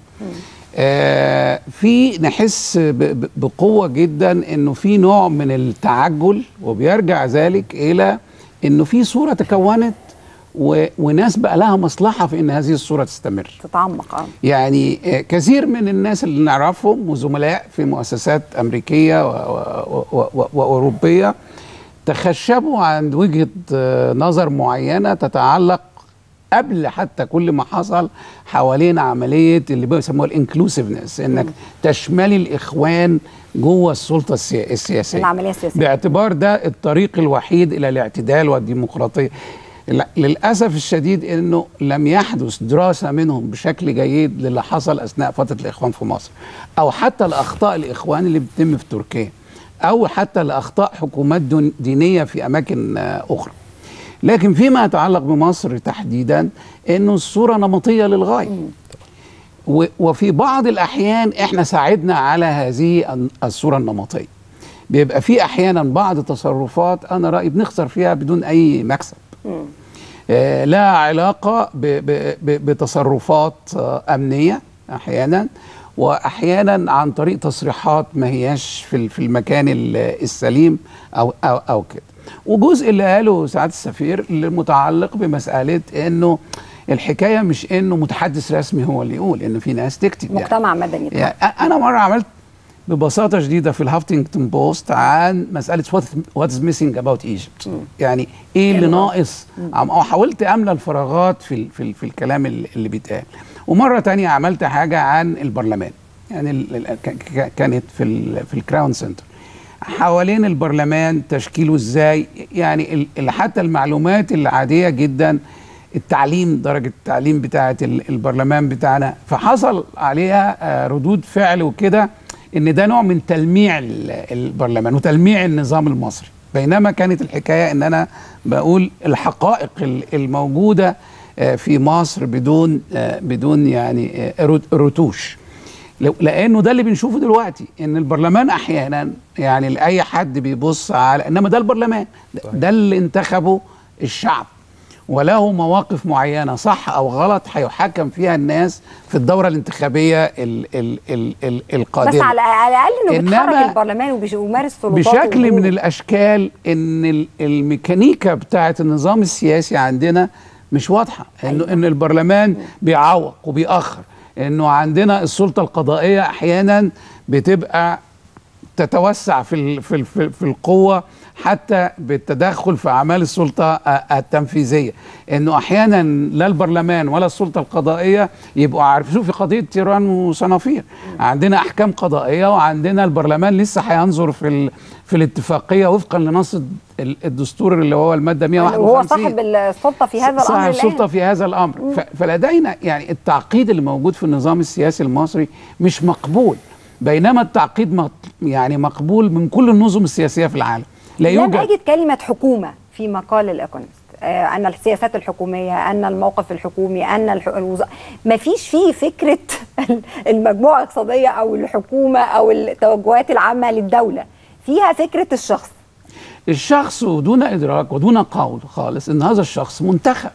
آه في نحس ب- ب- بقوه جدا انه في نوع من التعجل وبيرجع ذلك الى انه في صوره تكونت و- وناس بقى لها مصلحه في ان هذه الصوره تستمر تتعمق اه يعني آه، كثير من الناس اللي نعرفهم وزملاء في مؤسسات امريكيه و- و- و- و- واوروبيه تخشبوا عند وجهه آه، نظر معينه تتعلق قبل حتى كل ما حصل حوالين عمليه اللي بيسموها الانكلوسيفنس انك تشملي الاخوان جوه السلطه السيا- السياسيه العمليه السياسيه باعتبار ده الطريق الوحيد الى الاعتدال والديمقراطيه ل- للاسف الشديد انه لم يحدث دراسه منهم بشكل جيد للي حصل اثناء فتره الاخوان في مصر او حتى لاخطاء الاخوان اللي بتتم في تركيا او حتى لاخطاء حكومات دون- دينيه في اماكن آه، اخرى لكن فيما يتعلق بمصر تحديدا انه الصوره نمطيه للغايه و- وفي بعض الاحيان احنا ساعدنا على هذه الن- الصوره النمطيه بيبقى في احيانا بعض تصرفات انا رايي بنخسر فيها بدون اي مكسب آه، لها علاقه ب- ب- ب- بتصرفات آه، امنيه احيانا واحيانا عن طريق تصريحات ما هياش في ال- في المكان ال- السليم او او او كده وجزء اللي قاله سعاده السفير اللي متعلق بمساله انه الحكايه مش انه متحدث رسمي هو اللي يقول انه في ناس تكتب يعني. مجتمع مدني طبعاً. يعني أ- انا مره عملت ببساطه شديده في الهافتنجتون بوست عن مساله وات از ميسنج اباوت ايجيبت يعني ايه اللي ناقص عم أو حاولت املى الفراغات في ال في, ال في الكلام اللي, اللي بيتقال ومره تانية عملت حاجه عن البرلمان يعني ال- ال- ك- ك- كانت في ال في الكراون سنتر حوالين البرلمان تشكيله ازاي يعني ال- ال- حتى المعلومات العاديه جدا التعليم درجه التعليم بتاعه ال- البرلمان بتاعنا فحصل عليها آه، ردود فعل وكده ان ده نوع من تلميع ال- البرلمان وتلميع النظام المصري بينما كانت الحكايه ان انا بقول الحقائق ال- الموجوده آه، في مصر بدون آه، بدون يعني آه، رت- رتوش لو- لانه ده اللي بنشوفه دلوقتي ان البرلمان احيانا يعني لاي حد بيبص على انما ده البرلمان ده, ده اللي انتخبه الشعب وله مواقف معينه صح او غلط هيحكم فيها الناس في الدوره الانتخابيه ال ال ال ال القادمه بس على على الاقل انه بيتحرك إنما البرلمان وبيش- ويمارس سلطاته بشكل من وحقوقه. الاشكال ان ال- الميكانيكا بتاعه النظام السياسي عندنا مش واضحه انه ان البرلمان بيعوق وبيأخر انه عندنا السلطه القضائيه احيانا بتبقى تتوسع في ال- في ال- في في القوه حتى بالتدخل في اعمال السلطه آه، التنفيذيه انه احيانا لا البرلمان ولا السلطه القضائيه يبقوا عارفين شوف في قضيه تيران وصنافير عندنا احكام قضائيه وعندنا البرلمان لسه هينظر في ال- في الاتفاقيه وفقا لنص ال- الدستور اللي هو الماده 151 وهو صاحب السلطه في هذا الامر صاحب الآن. السلطه في هذا الامر ف- فلدينا يعني التعقيد اللي موجود في النظام السياسي المصري مش مقبول بينما التعقيد مط- يعني مقبول من كل النظم السياسيه في العالم لا لم يوجد أجد كلمة حكومة في مقال الإيكونومست آه أن السياسات الحكومية أن الموقف الحكومي أن الح... الوز... ما فيش فيه فكرة المجموعة الاقتصادية أو الحكومة أو التوجهات العامة للدولة فيها فكرة الشخص الشخص دون ادراك ودون قول خالص ان هذا الشخص منتخب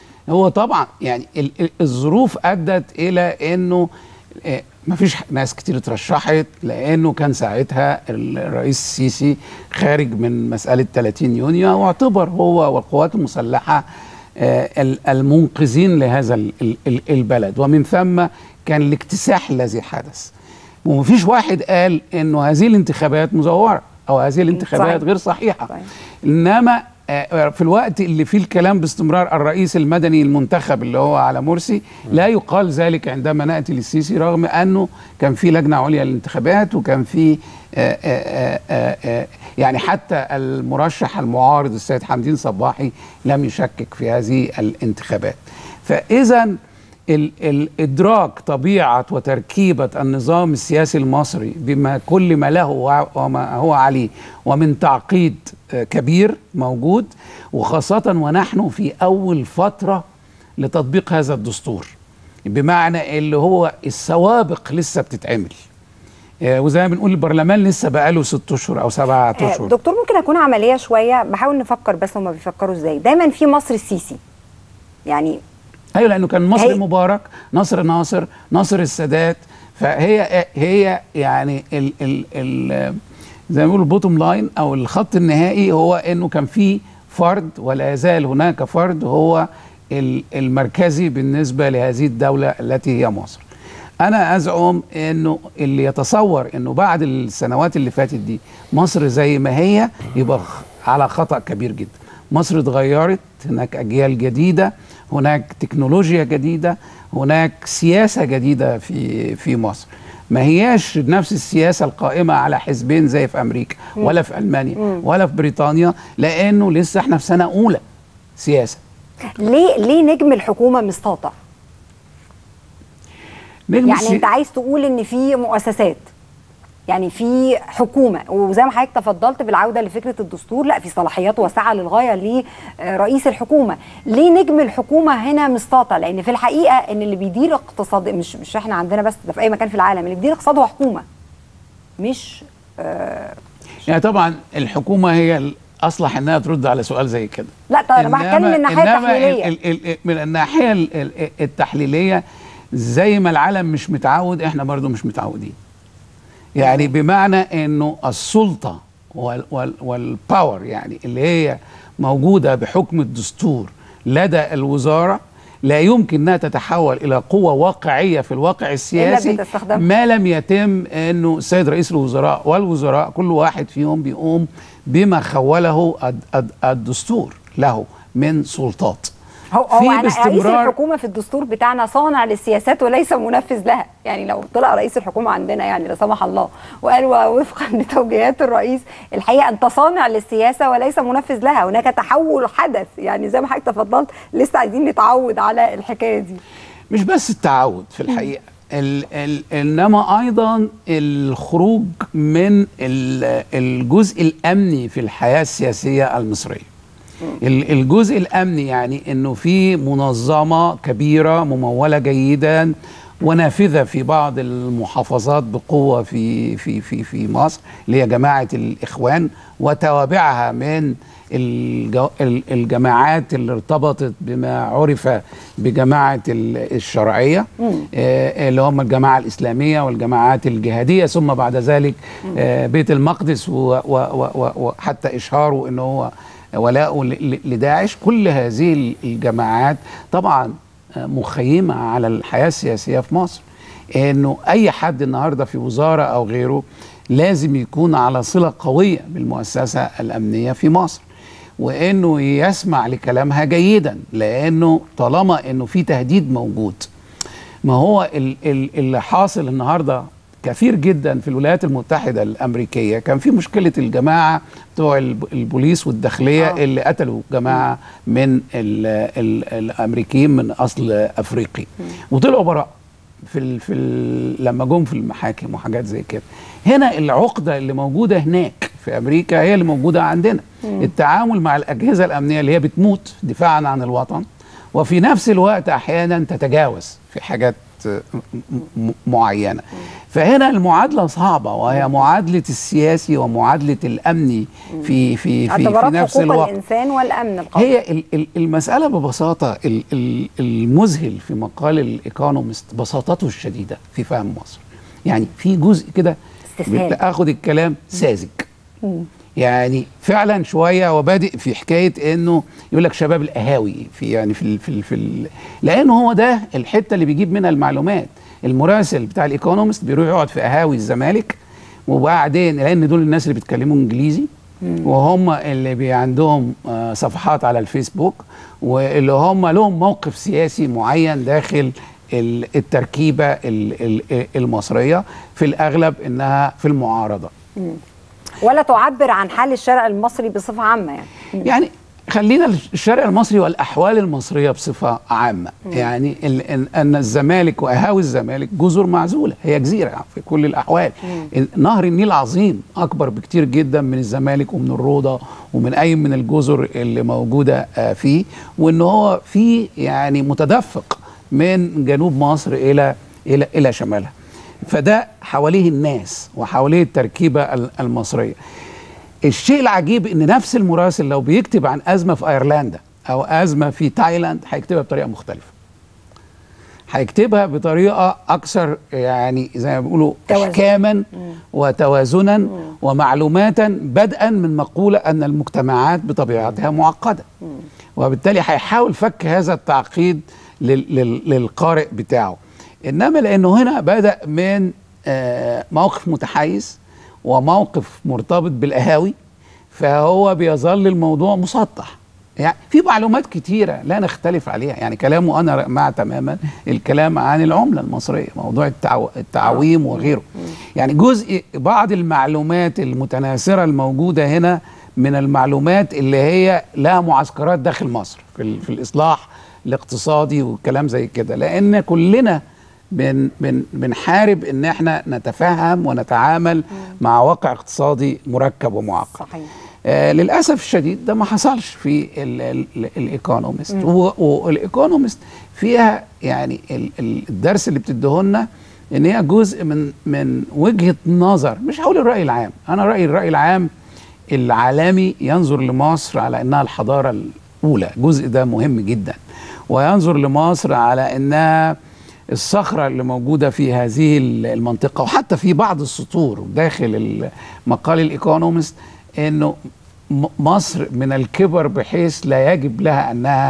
هو طبعا يعني ال- ال- الظروف ادت الى انه آه، مفيش ناس كتير اترشحت لانه كان ساعتها الرئيس السيسي خارج من مساله 30 يونيو واعتبر هو والقوات المسلحه آه، ال- المنقذين لهذا ال- ال- ال- البلد ومن ثم كان الاكتساح الذي حدث ومفيش واحد قال انه هذه الانتخابات مزوره او هذه الانتخابات صحيح. غير صحيحه صحيح. انما آه، في الوقت اللي فيه الكلام باستمرار الرئيس المدني المنتخب اللي هو على مرسي لا يقال ذلك عندما ناتي للسيسي رغم انه كان في لجنه عليا للانتخابات وكان في آه، آه، آه، آه، يعني حتى المرشح المعارض السيد حمدين صباحي لم يشكك في هذه الانتخابات فاذا ال- الادراك طبيعه وتركيبه النظام السياسي المصري بما كل ما له وع- وما هو عليه ومن تعقيد آه، كبير موجود وخاصه ونحن في اول فتره لتطبيق هذا الدستور بمعنى اللي هو السوابق لسه بتتعمل آه، وزي ما بنقول البرلمان لسه بقاله ست اشهر او سبعة آه، اشهر دكتور ممكن أكون عملية شوية بحاول نفكر بس هما بيفكروا إزاي دايما في مصر السيسي يعني ايوه لانه كان مصر هي- مبارك نصر ناصر نصر السادات فهي هي يعني ال ال ال زي ما بيقولوا البوتوم لاين او الخط النهائي هو انه كان في فرد ولا يزال هناك فرد هو ال- المركزي بالنسبه لهذه الدوله التي هي مصر. انا ازعم انه اللي يتصور انه بعد السنوات اللي فاتت دي مصر زي ما هي يبقى خ- على خطا كبير جدا. مصر اتغيرت هناك اجيال جديده هناك تكنولوجيا جديده هناك سياسه جديده في في مصر ما هياش نفس السياسه القائمه على حزبين زي في امريكا ولا في المانيا ولا في بريطانيا لانه لسه احنا في سنه اولى سياسه ليه ليه نجم الحكومة مستطع نجم يعني السي- انت عايز تقول ان في مؤسسات يعني في حكومه وزي ما حضرتك تفضلت بالعوده لفكره الدستور لا في صلاحيات واسعه للغايه لرئيس الحكومه ليه نجم الحكومه هنا مستطع لان في الحقيقه ان اللي بيدير اقتصاد مش مش احنا عندنا بس ده في اي مكان في العالم اللي بيدير اقتصاد هو حكومه مش يعني طبعا الحكومه هي الاصلح انها ترد على سؤال زي كده لا طيب انا بتكلم من الناحيه إنما التحليليه ال- ال- ال- من الناحيه ال- ال- التحليليه زي ما العالم مش متعود احنا برضو مش متعودين يعني بمعنى انه السلطه وال وال والباور يعني اللي هي موجوده بحكم الدستور لدى الوزاره لا يمكن انها تتحول الى قوه واقعيه في الواقع السياسي بتستخدمها. ما لم يتم انه السيد رئيس الوزراء والوزراء كل واحد فيهم بيقوم بما خوله الد- الد- الدستور له من سلطات هو في هو أنا رئيس باستمرار- الحكومه في الدستور بتاعنا صانع للسياسات وليس منفذ لها يعني لو طلع رئيس الحكومه عندنا يعني لا سمح الله وقال وفقا لتوجيهات الرئيس الحقيقه انت صانع للسياسه وليس منفذ لها هناك تحول حدث يعني زي ما حضرتك تفضلت لسه عايزين نتعود على الحكايه دي مش بس التعود في الحقيقه ال ال انما ايضا الخروج من ال- الجزء الامني في الحياه السياسيه المصريه ال- الجزء الامني يعني انه في منظمه كبيره مموله جيدا ونافذه في بعض المحافظات بقوه في في في في مصر اللي هي جماعه الاخوان وتوابعها من الجو- ال- الجماعات اللي ارتبطت بما عرف بجماعه ال- الشرعيه آه، اللي هم الجماعه الاسلاميه والجماعات الجهاديه ثم بعد ذلك آه، بيت المقدس و- و- و- و- وحتى اشهاره انه هو ولاءه ل- ل- لداعش كل هذه الجماعات طبعا آه، مخيمه على الحياه السياسيه في مصر انه اي حد النهارده في وزاره او غيره لازم يكون على صله قويه بالمؤسسه الامنيه في مصر وانه يسمع لكلامها جيدا لانه طالما انه في تهديد موجود ما هو ال- ال- اللي حاصل النهارده كثير جدا في الولايات المتحده الامريكيه كان في مشكله الجماعه بتوع الب- البوليس والداخليه آه. آه. اللي قتلوا جماعه من ال ال الامريكيين من اصل افريقي وطلعوا براء في ال في ال لما جم في المحاكم وحاجات زي كده هنا العقده اللي موجوده هناك في امريكا هي اللي موجوده عندنا التعامل مع الاجهزه الامنيه اللي هي بتموت دفاعا عن الوطن وفي نفس الوقت احيانا تتجاوز في حاجات م- م- معينه فهنا المعادله صعبه وهي معادله السياسي ومعادله الامني في في في, في اعتبارات نفس حقوق الوقت الانسان والامن القومي هي ال- ال- المسألة ببساطة ال- ال- المذهل في مقال الإيكونومست بساطته الشديدة في فهم مصر يعني في جزء كده استسهال. اخد الكلام ساذج يعني فعلا شويه وبادئ في حكايه انه يقول لك شباب القهاوي في يعني في ال في ال في ال لانه هو ده الحته اللي بيجيب منها المعلومات المراسل بتاع الايكونومست بيروح يقعد في قهاوي الزمالك وبعدين لان دول الناس اللي بيتكلموا انجليزي وهم اللي بي عندهم آه، صفحات على الفيسبوك واللي هم لهم موقف سياسي معين داخل ال- التركيبه ال- ال- المصريه في الاغلب انها في المعارضه ولا تعبر عن حال الشارع المصري بصفه عامه يعني يعني خلينا الشارع المصري والاحوال المصريه بصفه عامه يعني ال- ان ان الزمالك واهاوي الزمالك جزر معزوله هي جزيره في كل الاحوال نهر النيل عظيم اكبر بكتير جدا من الزمالك ومن الروضه ومن اي من الجزر اللي موجوده آه، فيه وان هو في يعني متدفق من جنوب مصر الى الى الى شمالها فده حواليه الناس وحواليه التركيبه ال- المصريه الشيء العجيب ان نفس المراسل لو بيكتب عن ازمه في ايرلندا او ازمه في تايلاند هيكتبها بطريقه مختلفه هيكتبها بطريقه اكثر يعني زي ما بيقولوا توازن. احكاما وتوازنا ومعلوماتا بدءا من مقوله ان المجتمعات بطبيعتها معقده وبالتالي هيحاول فك هذا التعقيد لل- لل- للقارئ بتاعه انما لانه هنا بدا من آه، موقف متحيز وموقف مرتبط بالقهاوي فهو بيظل الموضوع مسطح يعني في معلومات كتيرة لا نختلف عليها يعني كلامه أنا مع تماما الكلام عن العملة المصرية موضوع التعو... التعويم وغيره يعني جزء بعض المعلومات المتناثرة الموجودة هنا من المعلومات اللي هي لها معسكرات داخل مصر في, ال... في الإصلاح الاقتصادي والكلام زي كده لأن كلنا بن بن بنحارب ان احنا نتفهم ونتعامل مع واقع اقتصادي مركب ومعقد صحيح آه للاسف الشديد ده ما حصلش في ال- ال- ال- الايكونومست و- والايكونومست فيها يعني ال- ال- الدرس اللي بتديهولنا ان هي جزء من من وجهه نظر مش هقول الراي العام انا رايي الراي العام العالمي ينظر لمصر على انها الحضاره الاولى الجزء ده مهم جدا وينظر لمصر على انها الصخرة اللي موجودة في هذه المنطقة وحتى في بعض السطور داخل مقال الإيكونومست أنه م- مصر من الكبر بحيث لا يجب لها أنها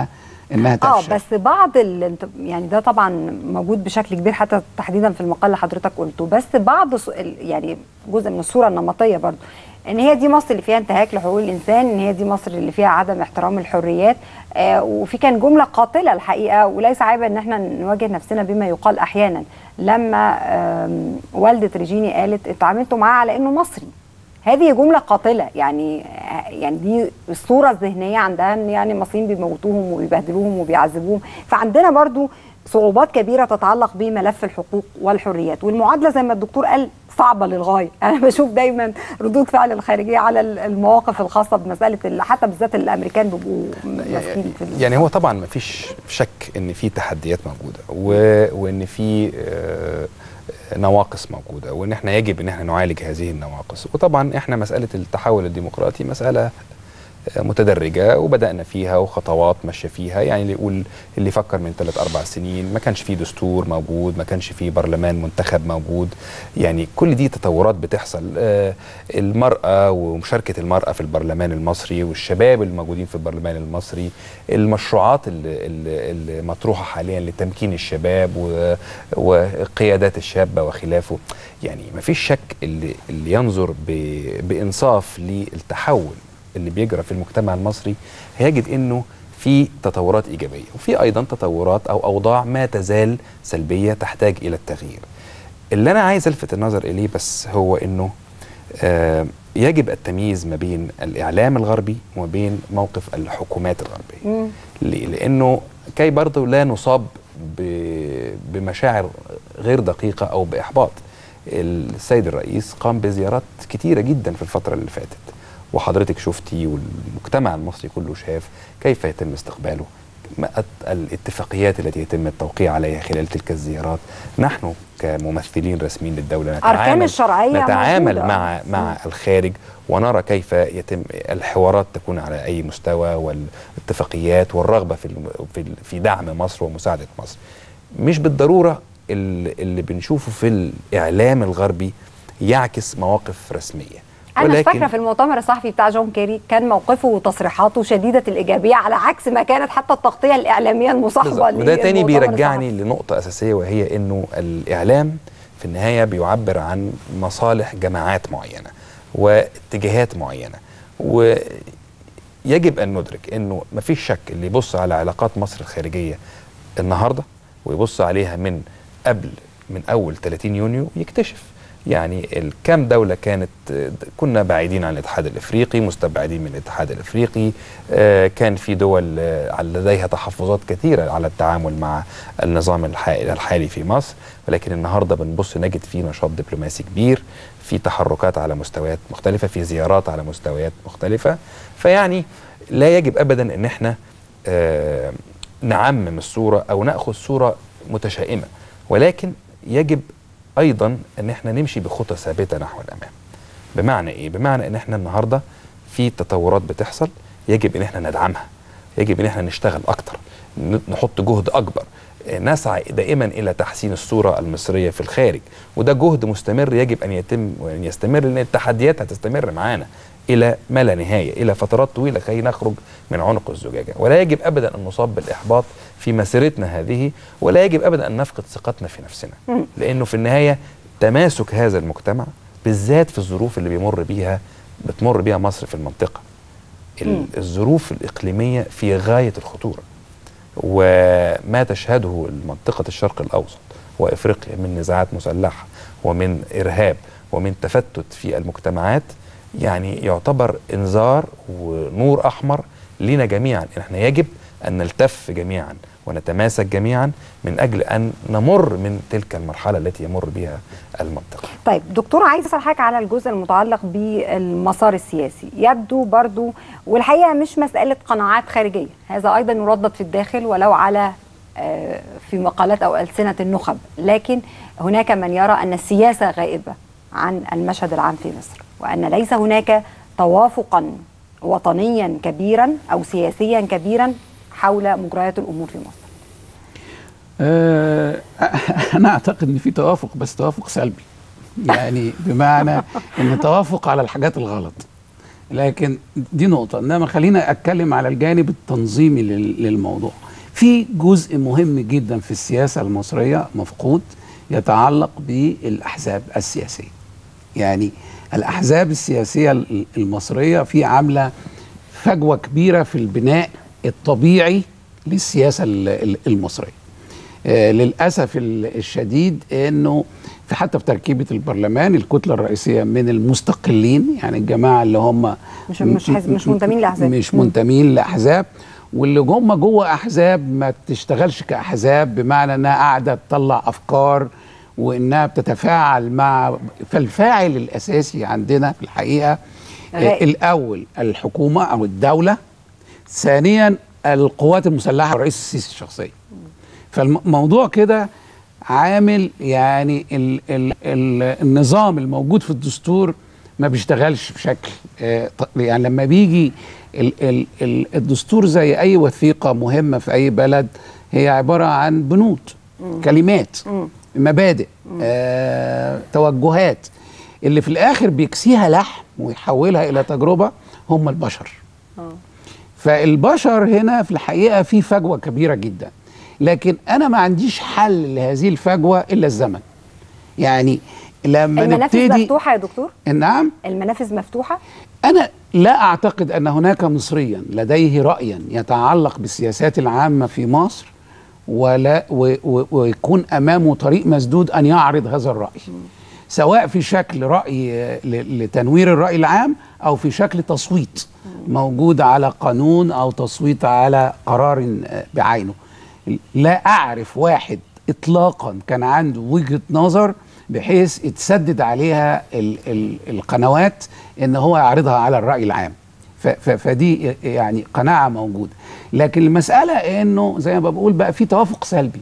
انها اه تفشل بس بعض ال... يعني ده طبعا موجود بشكل كبير حتى تحديدا في المقال اللي حضرتك قلته بس بعض ص- ال- يعني جزء من الصوره النمطيه برضو ان هي دي مصر اللي فيها انتهاك لحقوق الانسان ان هي دي مصر اللي فيها عدم احترام الحريات آه وفي كان جمله قاتله الحقيقه وليس عيبا ان احنا نواجه نفسنا بما يقال احيانا لما آم، والده ريجيني قالت اتعاملتوا معاه على انه مصري هذه جملة قاتلة يعني يعني دي الصورة الذهنية عندها ان يعني المصريين بيموتوهم وبيبهدلوهم وبيعذبوهم فعندنا برضو صعوبات كبيرة تتعلق بملف الحقوق والحريات والمعادلة زي ما الدكتور قال صعبة للغاية أنا بشوف دايما ردود فعل الخارجية على المواقف الخاصة بمسألة ال- حتى بالذات الأمريكان بيبقوا ماسكين في ال- يعني هو طبعا ما فيش شك ان في تحديات موجوده و... وان في آه، نواقص موجوده وان احنا يجب ان احنا نعالج هذه النواقص وطبعا احنا مساله التحول الديمقراطي مساله آه، متدرجه وبدانا فيها وخطوات ماشيه فيها يعني اللي يقول اللي فكر من ثلاث اربع سنين ما كانش فيه دستور موجود ما كانش فيه برلمان منتخب موجود يعني كل دي تطورات بتحصل آه، المراه ومشاركه المراه في البرلمان المصري والشباب الموجودين في البرلمان المصري المشروعات اللي, اللي, اللي مطروحه حاليا لتمكين الشباب و- والقيادات الشابه وخلافه يعني ما فيش شك اللي, اللي ينظر ب- بانصاف للتحول اللي بيجرى في المجتمع المصري هيجد انه في تطورات ايجابيه وفي ايضا تطورات او اوضاع ما تزال سلبيه تحتاج الى التغيير. اللي انا عايز الفت النظر اليه بس هو انه آه يجب التمييز ما بين الاعلام الغربي وما بين موقف الحكومات الغربيه. مم. ليه؟ لانه كي برضه لا نصاب ب- بمشاعر غير دقيقه او باحباط. السيد الرئيس قام بزيارات كتيره جدا في الفتره اللي فاتت وحضرتك شفتي والمجتمع المصري كله شاف كيف يتم استقباله ما أت- الاتفاقيات التي يتم التوقيع عليها خلال تلك الزيارات نحن كممثلين رسميين للدولة نتعامل الشرعية نتعامل موجودة. مع مع الخارج ونرى كيف يتم الحوارات تكون على اي مستوى والاتفاقيات والرغبه في الم- في ال- في دعم مصر ومساعده مصر مش بالضروره ال- اللي بنشوفه في الاعلام الغربي يعكس مواقف رسميه انا مش فاكره في المؤتمر الصحفي بتاع جون كيري كان موقفه وتصريحاته شديده الايجابيه على عكس ما كانت حتى التغطيه الاعلاميه المصاحبه بالظبط. وده تاني للمؤتمر بيرجعني الصحفي. لنقطة أساسية وهي إنه الإعلام في النهاية بيعبر عن مصالح جماعات معينة واتجاهات معينة ويجب أن ندرك إنه مفيش شك اللي يبص على علاقات مصر الخارجية النهاردة ويبص عليها من قبل من أول 30 يونيو يكتشف يعني الكام دولة كانت آه، كنا بعيدين عن الاتحاد الافريقي مستبعدين من الاتحاد الافريقي آه، كان في دول آه، لديها تحفظات كثيرة على التعامل مع النظام الحالي الحالي في مصر ولكن النهارده بنبص نجد في نشاط دبلوماسي كبير في تحركات على مستويات مختلفة في زيارات على مستويات مختلفة فيعني لا يجب ابدا ان احنا آه، نعمم الصورة او ناخذ صورة متشائمة ولكن يجب ايضا ان احنا نمشي بخطى ثابته نحو الامام بمعنى ايه بمعنى ان احنا النهارده في تطورات بتحصل يجب ان احنا ندعمها يجب ان احنا نشتغل اكتر ن- نحط جهد اكبر آه، نسعى دائما الى تحسين الصوره المصريه في الخارج وده جهد مستمر يجب ان يتم وان يستمر لان التحديات هتستمر معانا الى ما لا نهايه الى فترات طويله كي نخرج من عنق الزجاجه ولا يجب ابدا ان نصاب بالاحباط في مسيرتنا هذه ولا يجب ابدا ان نفقد ثقتنا في نفسنا مم. لانه في النهايه تماسك هذا المجتمع بالذات في الظروف اللي بيمر بيها بتمر بيها مصر في المنطقه ال- مم. الظروف الاقليميه في غايه الخطوره وما تشهده منطقه الشرق الاوسط وافريقيا من نزاعات مسلحه ومن ارهاب ومن تفتت في المجتمعات يعني يعتبر انذار ونور احمر لنا جميعا احنا يجب ان نلتف جميعا ونتماسك جميعا من اجل ان نمر من تلك المرحله التي يمر بها المنطقه طيب دكتور عايز اسال حضرتك على الجزء المتعلق بالمسار السياسي يبدو برضو والحقيقه مش مساله قناعات خارجيه هذا ايضا يردد في الداخل ولو على آه، في مقالات او السنه النخب لكن هناك من يرى ان السياسه غائبه عن المشهد العام في مصر وان ليس هناك توافقا وطنيا كبيرا او سياسيا كبيرا حول مجريات الامور في مصر آه، انا اعتقد ان في توافق بس توافق سلبي يعني بمعنى ان توافق على الحاجات الغلط لكن دي نقطة انما خلينا اتكلم على الجانب التنظيمي لل- للموضوع في جزء مهم جدا في السياسه المصريه مفقود يتعلق بالاحزاب السياسيه يعني الاحزاب السياسيه ال- المصريه في عامله فجوه كبيره في البناء الطبيعي للسياسه ال- ال- المصريه آه، للاسف ال- الشديد انه في حتى في تركيبه البرلمان الكتله الرئيسيه من المستقلين يعني الجماعه اللي هم مش- مش حزب- مش منتمين لأحزاب. مش مم. منتمين لاحزاب واللي هم جوه احزاب ما بتشتغلش كاحزاب بمعنى انها قاعده تطلع افكار وانها بتتفاعل مع فالفاعل الاساسي عندنا في الحقيقه غائب. آه، الاول الحكومه او الدوله ثانيا القوات المسلحه والرئيس السيسي الشخصيه فالموضوع كده عامل يعني ال ال ال النظام الموجود في الدستور ما بيشتغلش بشكل آه، ط- يعني لما بيجي ال ال ال الدستور زي اي وثيقه مهمه في اي بلد هي عباره عن بنود كلمات مبادئ آه، توجهات اللي في الاخر بيكسيها لحم ويحولها الى تجربه هم البشر فالبشر هنا في الحقيقه في فجوه كبيره جدا لكن انا ما عنديش حل لهذه الفجوه الا الزمن يعني لما المنافذ نبتدي مفتوحه يا دكتور نعم المنافذ مفتوحه أنا لا أعتقد أن هناك مصريا لديه رأيا يتعلق بالسياسات العامة في مصر ولا و و ويكون أمامه طريق مسدود أن يعرض هذا الرأي سواء في شكل رأي آه، ل- لتنوير الرأي العام أو في شكل تصويت موجود على قانون أو تصويت على قرار آه، بعينه لا أعرف واحد إطلاقا كان عنده وجهة نظر بحيث اتسدد عليها ال ال القنوات ان هو يعرضها على الراي العام ف ف فدي يعني قناعه موجوده لكن المساله انه زي ما بقول بقى في توافق سلبي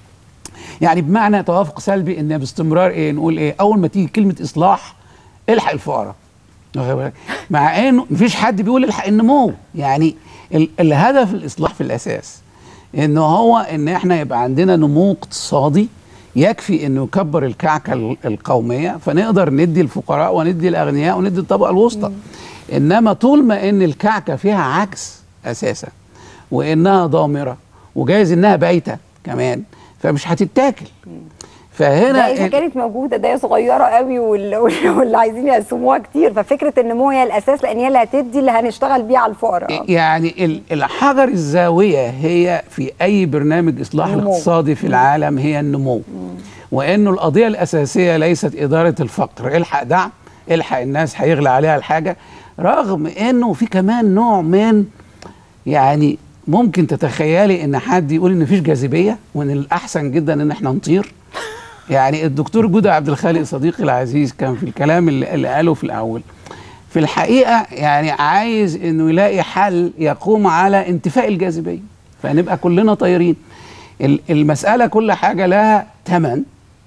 يعني بمعنى توافق سلبي ان باستمرار ايه نقول ايه اول ما تيجي كلمه اصلاح الحق الفقراء واخد بالك؟ مع انه مفيش حد بيقول الحق النمو يعني ال الهدف الاصلاح في الاساس ان هو ان احنا يبقى عندنا نمو اقتصادي يكفي انه يكبر الكعكه ال- القوميه فنقدر ندي الفقراء وندي الاغنياء وندي الطبقه الوسطى انما طول ما ان الكعكه فيها عجز اساسا وانها ضامره وجايز انها بايته كمان فمش هتتاكل فهنا ده اذا ال- كانت موجوده ده هي صغيره قوي وال- وال- واللي عايزين يقسموها كتير ففكره النمو هي الاساس لان هي اللي هتدي اللي هنشتغل بيه على الفقراء يعني ال- الحجر الزاوية هي في أي برنامج إصلاح نمو. اقتصادي في العالم هي النمو وإنه القضية الأساسية ليست إدارة الفقر الحق دعم الحق الناس هيغلى عليها الحاجة رغم إنه في كمان نوع من يعني ممكن تتخيلي إن حد يقول إن مفيش جاذبية وإن الأحسن جدا إن إحنا نطير يعني الدكتور جودة عبد الخالق صديقي العزيز كان في الكلام اللي, اللي قاله في الأول في الحقيقة يعني عايز انه يلاقي حل يقوم على انتفاء الجاذبية فنبقى كلنا طايرين ال- المسألة كل حاجة لها ثمن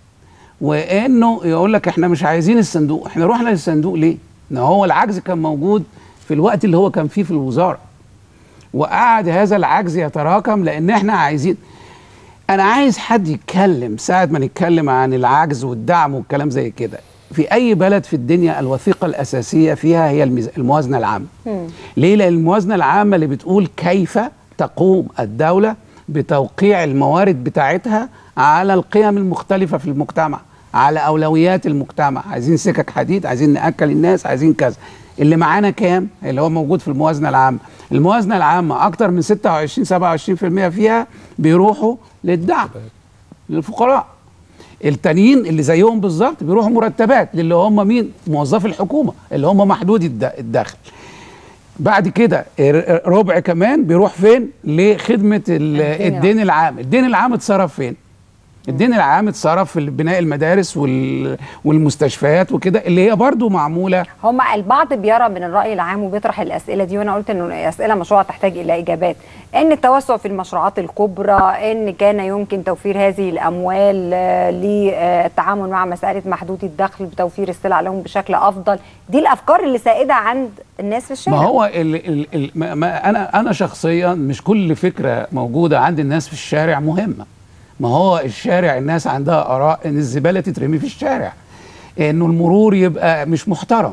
وانه يقول لك احنا مش عايزين الصندوق احنا رحنا للصندوق ليه ان هو العجز كان موجود في الوقت اللي هو كان فيه في الوزارة وقعد هذا العجز يتراكم لان احنا عايزين انا عايز حد يتكلم ساعة ما نتكلم عن العجز والدعم والكلام زي كده في اي بلد في الدنيا الوثيقة الاساسية فيها هي الميز- الموازنة العامة ليه لان الموازنة العامة اللي بتقول كيف تقوم الدولة بتوقيع الموارد بتاعتها على القيم المختلفة في المجتمع على اولويات المجتمع عايزين سكك حديد عايزين ناكل الناس عايزين كذا اللي معانا كام اللي هو موجود في الموازنه العامه الموازنه العامه اكتر من 26 27% فيها بيروحوا للدعم للفقراء التانيين اللي زيهم بالظبط بيروحوا مرتبات للي هم مين موظفي الحكومه اللي هم محدود الد- الدخل بعد كده ر- ربع كمان بيروح فين لخدمه ال- الدين الدين العام الدين العام اتصرف فين الدين العام اتصرف في بناء المدارس وال- والمستشفيات وكده اللي هي برضو معموله هم البعض بيرى من الراي العام وبيطرح الاسئله دي وانا قلت انه اسئله مشروعه تحتاج الى اجابات ان التوسع في المشروعات الكبرى ان كان يمكن توفير هذه الاموال آه، للتعامل مع مساله محدود الدخل بتوفير السلع لهم بشكل افضل دي الافكار اللي سائده عند الناس في الشارع ما هو ال ال ال ما ما انا انا شخصيا مش كل فكره موجوده عند الناس في الشارع مهمه ما هو الشارع الناس عندها اراء ان الزباله تترمي في الشارع انه المرور يبقى مش محترم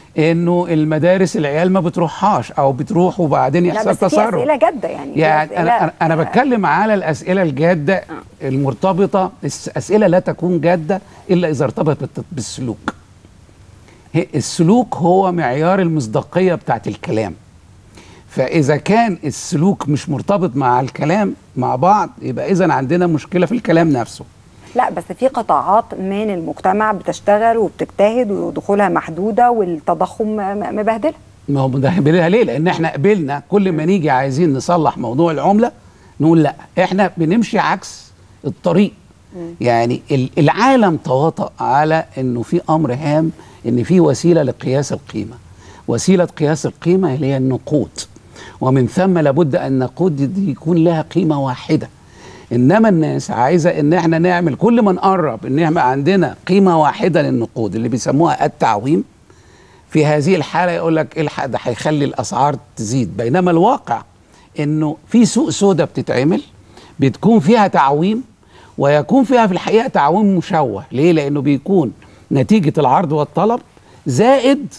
انه المدارس العيال ما بتروحهاش او بتروح وبعدين لا يحصل بس في تسرب اسئله جاده يعني في يعني انا أسئلة- انا, أنا بتكلم على الاسئله الجاده المرتبطه الاسئله لا تكون جاده الا اذا ارتبطت بالسلوك هي- السلوك هو معيار المصداقيه بتاعت الكلام فاذا كان السلوك مش مرتبط مع الكلام مع بعض يبقى اذا عندنا مشكله في الكلام نفسه لا بس في قطاعات من المجتمع بتشتغل وبتجتهد ودخولها محدوده والتضخم م- مبهدله ما هو ده قبلها ليه؟ لأن احنا قبلنا كل ما نيجي عايزين نصلح موضوع العملة نقول لا احنا بنمشي عكس الطريق يعني ال- العالم تواطأ على انه في امر هام ان في وسيله لقياس القيمه وسيله قياس القيمه اللي هي النقود ومن ثم لابد ان النقود دي يكون لها قيمه واحده انما الناس عايزه ان احنا نعمل كل ما نقرب ان احنا عندنا قيمه واحده للنقود اللي بيسموها التعويم في هذه الحاله يقول لك الحق ده هيخلي الاسعار تزيد بينما الواقع انه في سوق سودا بتتعمل بتكون فيها تعويم ويكون فيها في الحقيقه تعويم مشوه ليه لانه بيكون نتيجه العرض والطلب زائد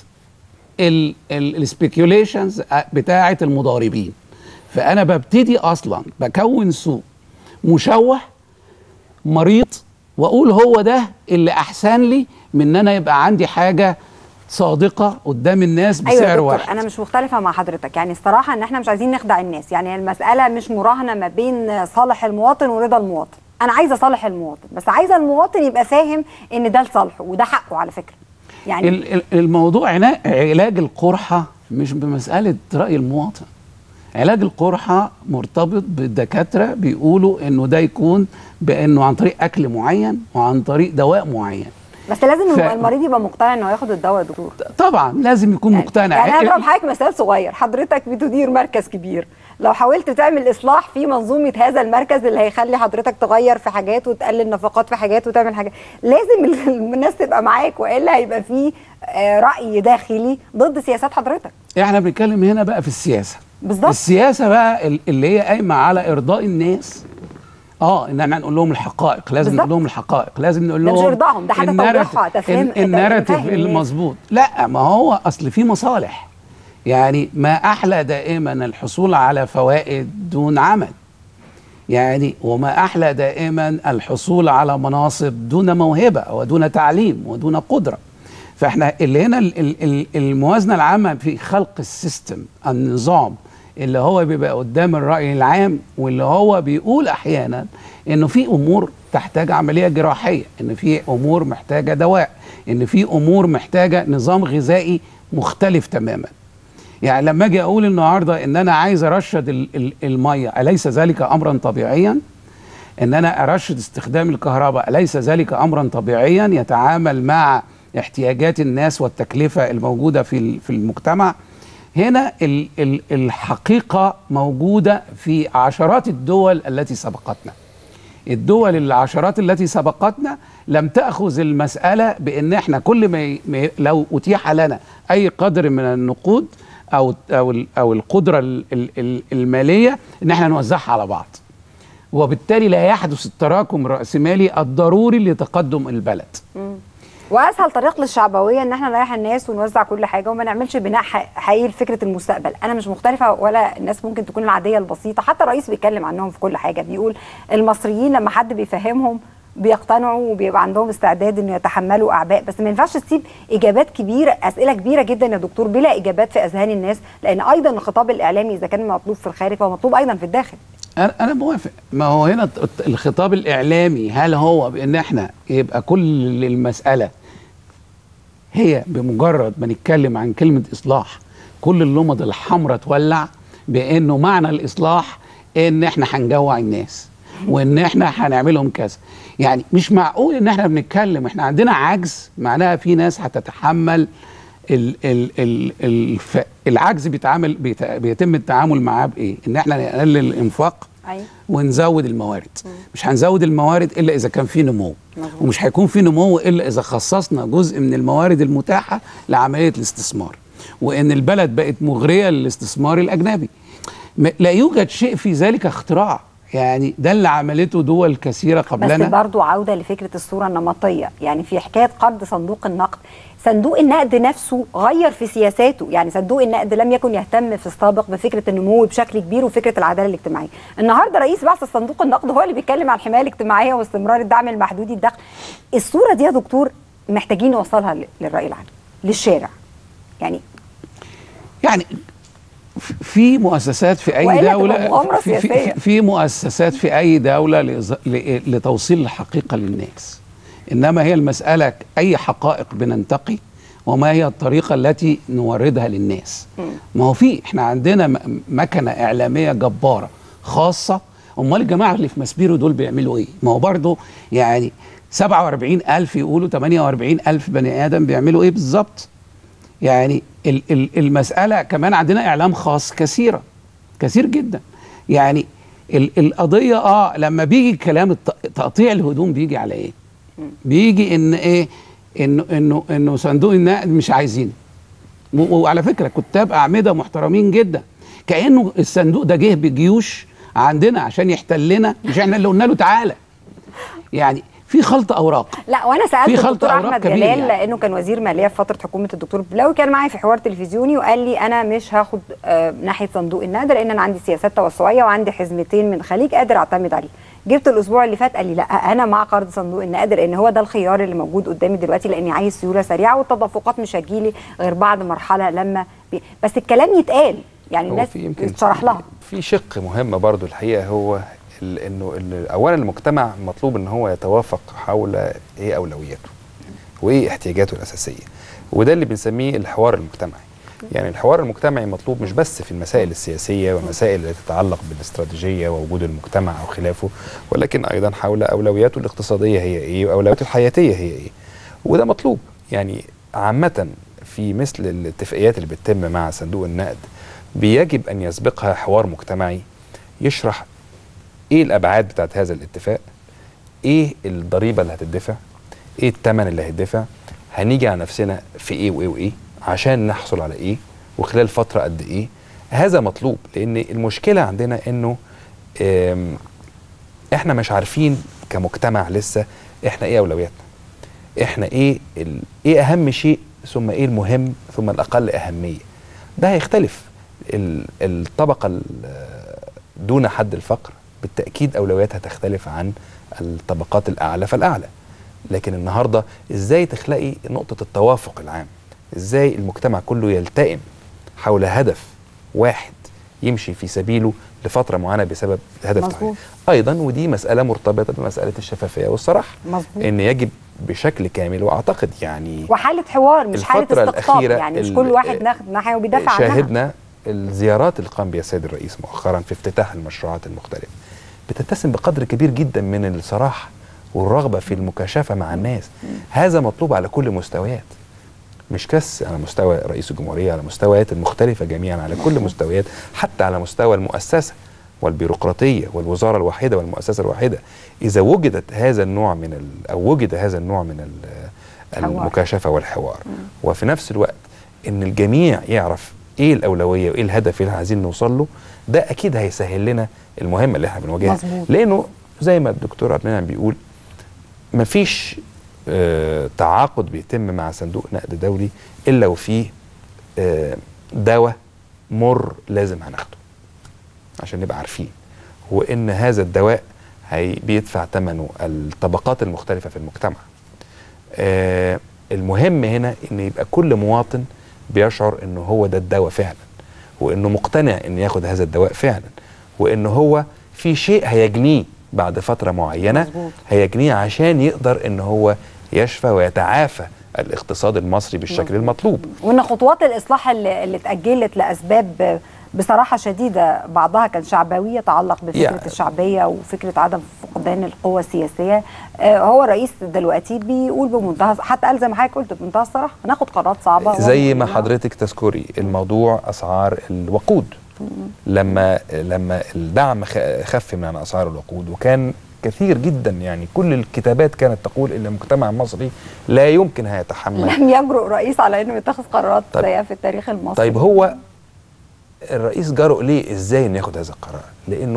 السبيكيوليشنز بتاعه المضاربين فانا ببتدي اصلا بكون سوق مشوه مريض واقول هو ده اللي احسن لي من ان انا يبقى عندي حاجه صادقه قدام الناس بسعر ايوه يا دكتور واحد انا مش مختلفه مع حضرتك يعني الصراحه ان احنا مش عايزين نخدع الناس يعني المساله مش مراهنه ما بين صالح المواطن ورضا المواطن انا عايزه صالح المواطن بس عايزه المواطن يبقى فاهم ان ده لصالحه وده حقه على فكره يعني ال- ال- الموضوع عنا- علاج القرحه مش بمساله راي المواطن علاج القرحه مرتبط بالدكاتره بيقولوا انه ده يكون بانه عن طريق اكل معين وعن طريق دواء معين بس لازم ف- المريض يبقى مقتنع انه ياخد الدواء يا دكتور طبعا لازم يكون يعني مقتنع يعني انا ال- اضرب حضرتك مثال صغير حضرتك بتدير مركز كبير لو حاولت تعمل اصلاح في منظومه هذا المركز اللي هيخلي حضرتك تغير في حاجات وتقلل نفقات في حاجات وتعمل حاجات لازم ال- الناس تبقى معاك والا هيبقى في آه، راي داخلي ضد سياسات حضرتك احنا بنتكلم هنا بقى في السياسه بالظبط. السياسه بقى ال- اللي هي قايمه على ارضاء الناس اه ان احنا نقول لهم الحقائق لازم بالظبط. نقول لهم الحقائق لازم نقول ده لهم مش إرضائهم، ده حاجة الناراتيف- توضيحها، تفهم- ال- الناراتيف تفهم الناس. المظبوط لا ما هو اصل في مصالح يعني ما احلى دائما الحصول على فوائد دون عمل يعني وما احلى دائما الحصول على مناصب دون موهبه ودون تعليم ودون قدره فاحنا اللي هنا ال- ال- ال- الموازنه العامه في خلق السيستم النظام اللي هو بيبقى قدام الراي العام واللي هو بيقول احيانا انه في امور تحتاج عمليه جراحيه ان في امور محتاجه دواء ان في امور محتاجه نظام غذائي مختلف تماما يعني لما اجي اقول النهارده ان انا عايز ارشد ال- ال- الميه اليس ذلك امرا طبيعيا ان انا ارشد استخدام الكهرباء اليس ذلك امرا طبيعيا يتعامل مع احتياجات الناس والتكلفه الموجوده في ال- في المجتمع هنا ال- ال- الحقيقه موجوده في عشرات الدول التي سبقتنا الدول العشرات التي سبقتنا لم تأخذ المسألة بأن احنا كل ما ي- ما ي- لو أتيح لنا أي قدر من النقود أو أو ال- أو القدرة ال- ال- ال- المالية إن احنا نوزعها على بعض وبالتالي لا يحدث التراكم الرأسمالي الضروري لتقدم البلد واسهل طريق للشعبويه ان احنا نريح الناس ونوزع كل حاجه وما نعملش بناء ح- حقيقي لفكره المستقبل انا مش مختلفه ولا الناس ممكن تكون العاديه البسيطه حتى الرئيس بيتكلم عنهم في كل حاجه بيقول المصريين لما حد بيفهمهم بيقتنعوا وبيبقى عندهم استعداد انه يتحملوا اعباء بس ما ينفعش تسيب اجابات كبيره اسئله كبيره جدا يا دكتور بلا اجابات في اذهان الناس لان ايضا الخطاب الاعلامي اذا كان مطلوب في الخارج فهو مطلوب ايضا في الداخل انا انا موافق ما هو هنا الت- الت- الخطاب الاعلامي هل هو بان احنا يبقى كل المساله هي بمجرد ما نتكلم عن كلمه اصلاح كل اللمض الحمراء تولع بانه معنى الاصلاح ان احنا هنجوع الناس وان احنا هنعملهم كذا يعني مش معقول ان احنا بنتكلم احنا عندنا عجز معناها في ناس هتتحمل ال ال ال الف العجز بيتعامل بيت بيتم التعامل معاه بايه ان احنا نقلل الانفاق ايوه ونزود الموارد مش هنزود الموارد الا اذا كان في نمو مظبوط. ومش هيكون في نمو الا اذا خصصنا جزء من الموارد المتاحه لعمليه الاستثمار وان البلد بقت مغريه للاستثمار الاجنبي م- لا يوجد شيء في ذلك اختراع يعني ده اللي عملته دول كثيره بس قبلنا برضو عودة لفكرة الصورة النمطية يعني في حكاية قرض صندوق النقد صندوق النقد نفسه غير في سياساته يعني صندوق النقد لم يكن يهتم في السابق بفكرة النمو بشكل كبير وفكرة العدالة الاجتماعية النهاردة رئيس بعثة صندوق النقد هو اللي بيتكلم عن الحماية الاجتماعية واستمرار الدعم المحدودي الدخل الصورة دي يا دكتور محتاجين نوصلها ل- للرأي العام للشارع يعني يعني ف- في مؤسسات في اي وإلا تبقى دوله مؤامرة في, في, سياسية. في, في مؤسسات في اي دوله لإز- ل- لتوصيل الحقيقه للناس انما هي المساله اي حقائق بننتقي وما هي الطريقه التي نوردها للناس ما هو في احنا عندنا م- مكنه اعلاميه جباره خاصه امال الجماعه اللي في مسبيرو دول بيعملوا ايه ما هو برضه يعني 47 ألف يقولوا 48 ألف بني آدم بيعملوا إيه بالظبط يعني ال- ال- المسألة كمان عندنا إعلام خاص كثيرة كثير جدا يعني ال- القضية اه لما بيجي كلام الت- تقطيع الهدوم بيجي على ايه؟ بيجي ان ايه؟ انه انه انه صندوق النقد مش عايزينه و- وعلى فكرة كتاب أعمدة محترمين جدا كأنه الصندوق ده جه بجيوش عندنا عشان يحتلنا مش احنا اللي قلنا له تعالى يعني في خلط أوراق لا وانا في سالت خلط الدكتور أوراق احمد كبير جلال يعني. لانه كان وزير ماليه في فتره حكومه الدكتور بلاوي كان معايا في حوار تلفزيوني وقال لي انا مش هاخد آه ناحيه صندوق النقد لان انا عندي سياسات توسعيه وعندي حزمتين من الخليج قادر اعتمد عليه جبت الاسبوع اللي فات قال لي لا انا مع قرض صندوق النقد لان هو ده الخيار اللي موجود قدامي دلوقتي لاني عايز سيوله سريعه والتدفقات مش هتجيلي غير بعد مرحله لما بي... بس الكلام يتقال يعني هو الناس في يمكن يتشرح لها في شق مهم برضو الحقيقه هو ال- انه ال- اولا المجتمع مطلوب ان هو يتوافق حول ايه اولوياته وايه احتياجاته الاساسيه وده اللي بنسميه الحوار المجتمعي يعني الحوار المجتمعي مطلوب مش بس في المسائل السياسيه والمسائل التي تتعلق بالاستراتيجيه ووجود المجتمع او خلافه ولكن ايضا حول اولوياته الاقتصاديه هي ايه واولوياته الحياتيه هي ايه وده مطلوب يعني عامه في مثل الاتفاقيات اللي بتتم مع صندوق النقد بيجب ان يسبقها حوار مجتمعي يشرح ايه الابعاد بتاعت هذا الاتفاق ايه الضريبه اللي هتدفع ايه الثمن اللي هيدفع هنيجي على نفسنا في ايه وايه وايه عشان نحصل على ايه وخلال فتره قد ايه هذا مطلوب لان المشكله عندنا انه آم، احنا مش عارفين كمجتمع لسه احنا ايه اولوياتنا احنا ايه ال... ايه اهم شيء ثم ايه المهم ثم الاقل اهميه ده هيختلف ال... الطبقه ال... دون حد الفقر بالتاكيد اولوياتها تختلف عن الطبقات الاعلى فالاعلى لكن النهارده ازاي تخلقي نقطه التوافق العام ازاي المجتمع كله يلتئم حول هدف واحد يمشي في سبيله لفتره معينه بسبب هدف مظبوط. معين ايضا ودي مساله مرتبطه بمساله الشفافيه والصراحه مظبوط ان يجب بشكل كامل واعتقد يعني وحاله حوار مش حاله الفترة استقطاب الأخيرة يعني مش ال- كل واحد ناخد ناحيه وبيدافع عنها شاهدنا الزيارات اللي قام بها السيد الرئيس مؤخرا في افتتاح المشروعات المختلفه بتتسم بقدر كبير جدا من الصراحه والرغبه في المكاشفه مع الناس هذا مطلوب على كل مستويات مش بس على مستوى رئيس الجمهوريه على مستويات المختلفه جميعا على كل مستويات حتى على مستوى المؤسسه والبيروقراطيه والوزاره الواحده والمؤسسه الواحده اذا وجدت هذا النوع من ال او وجد هذا النوع من ال- حوار. المكاشفه والحوار وفي نفس الوقت ان الجميع يعرف ايه الاولويه وايه الهدف اللي احنا عايزين نوصل له ده اكيد هيسهل لنا المهمه اللي احنا بنواجهها مظبوط. لانه زي ما الدكتور عبد المنعم بيقول مفيش آه تعاقد بيتم مع صندوق نقد دولي الا وفيه آه دواء مر لازم هناخده عشان نبقى عارفين وان هذا الدواء هي بيدفع ثمنه الطبقات المختلفه في المجتمع آه المهم هنا ان يبقى كل مواطن بيشعر انه هو ده الدواء فعلا وانه مقتنع ان ياخد هذا الدواء فعلا وانه هو في شيء هيجنيه بعد فتره معينه مظبوط. هيجنيه عشان يقدر ان هو يشفى ويتعافى الاقتصاد المصري بالشكل المطلوب وان خطوات الاصلاح اللي, اللي اتاجلت لاسباب بصراحه شديده بعضها كان شعبوي يتعلق بفكره يعني. الشعبيه وفكره عدم فقدان القوه السياسيه آه هو الرئيس دلوقتي بيقول بمنتهى حتى قال زي ما حضرتك قلت بمنتهى الصراحه هناخد قرارات صعبه زي ما وهنعمل- حضرتك تذكري الموضوع اسعار الوقود لما لما الدعم خ- خف من اسعار الوقود وكان كثير جدا يعني كل الكتابات كانت تقول ان المجتمع المصري لا يمكن هيتحمل لم يجرؤ رئيس على انه يتخذ قرارات طيب. زيها في التاريخ المصري طيب هو الرئيس جرؤ ليه ازاي انه ياخد هذا القرار لانه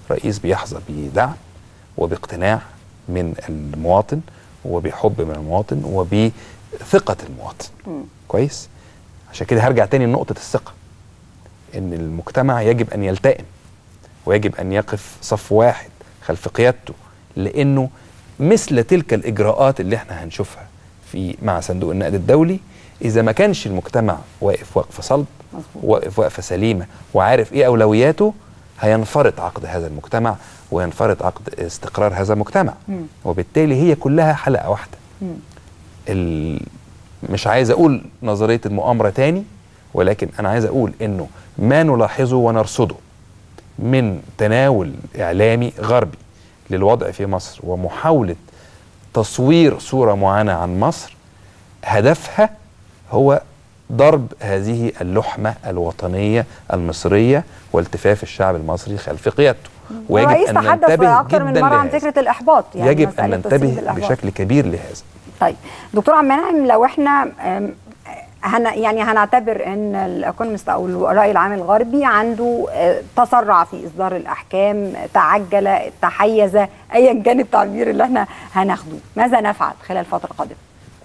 رئيس بيحظى بدعم وباقتناع من المواطن وبحب من المواطن وبثقة المواطن كويس عشان كده هرجع تاني لنقطة الثقة ان المجتمع يجب ان يلتئم ويجب ان يقف صف واحد خلف قيادته لانه مثل تلك الاجراءات اللي احنا هنشوفها في مع صندوق النقد الدولي اذا ما كانش المجتمع واقف وقفه صلب واقف وقفه سليمه وعارف ايه اولوياته هينفرط عقد هذا المجتمع وينفرط عقد استقرار هذا المجتمع وبالتالي هي كلها حلقه واحده ال... مش عايز اقول نظريه المؤامره تاني ولكن انا عايز اقول انه ما نلاحظه ونرصده من تناول اعلامي غربي للوضع في مصر ومحاوله تصوير صوره معينه عن مصر هدفها هو ضرب هذه اللحمه الوطنيه المصريه والتفاف الشعب المصري خلف قيادته ويجب الرئيس ان تحدث ننتبه اكثر من جدا مره عن لهذا. فكره الاحباط يعني يجب ان مسألة تسييد ننتبه الإحباط. بشكل كبير لهذا طيب دكتور عبد المنعم لو احنا أم، هن يعني هنعتبر ان الايكونومست او الراي العام الغربي عنده آه، تسرع في اصدار الاحكام تعجل تحيز ايا كان التعبير اللي احنا هناخده ماذا نفعل خلال الفتره القادمه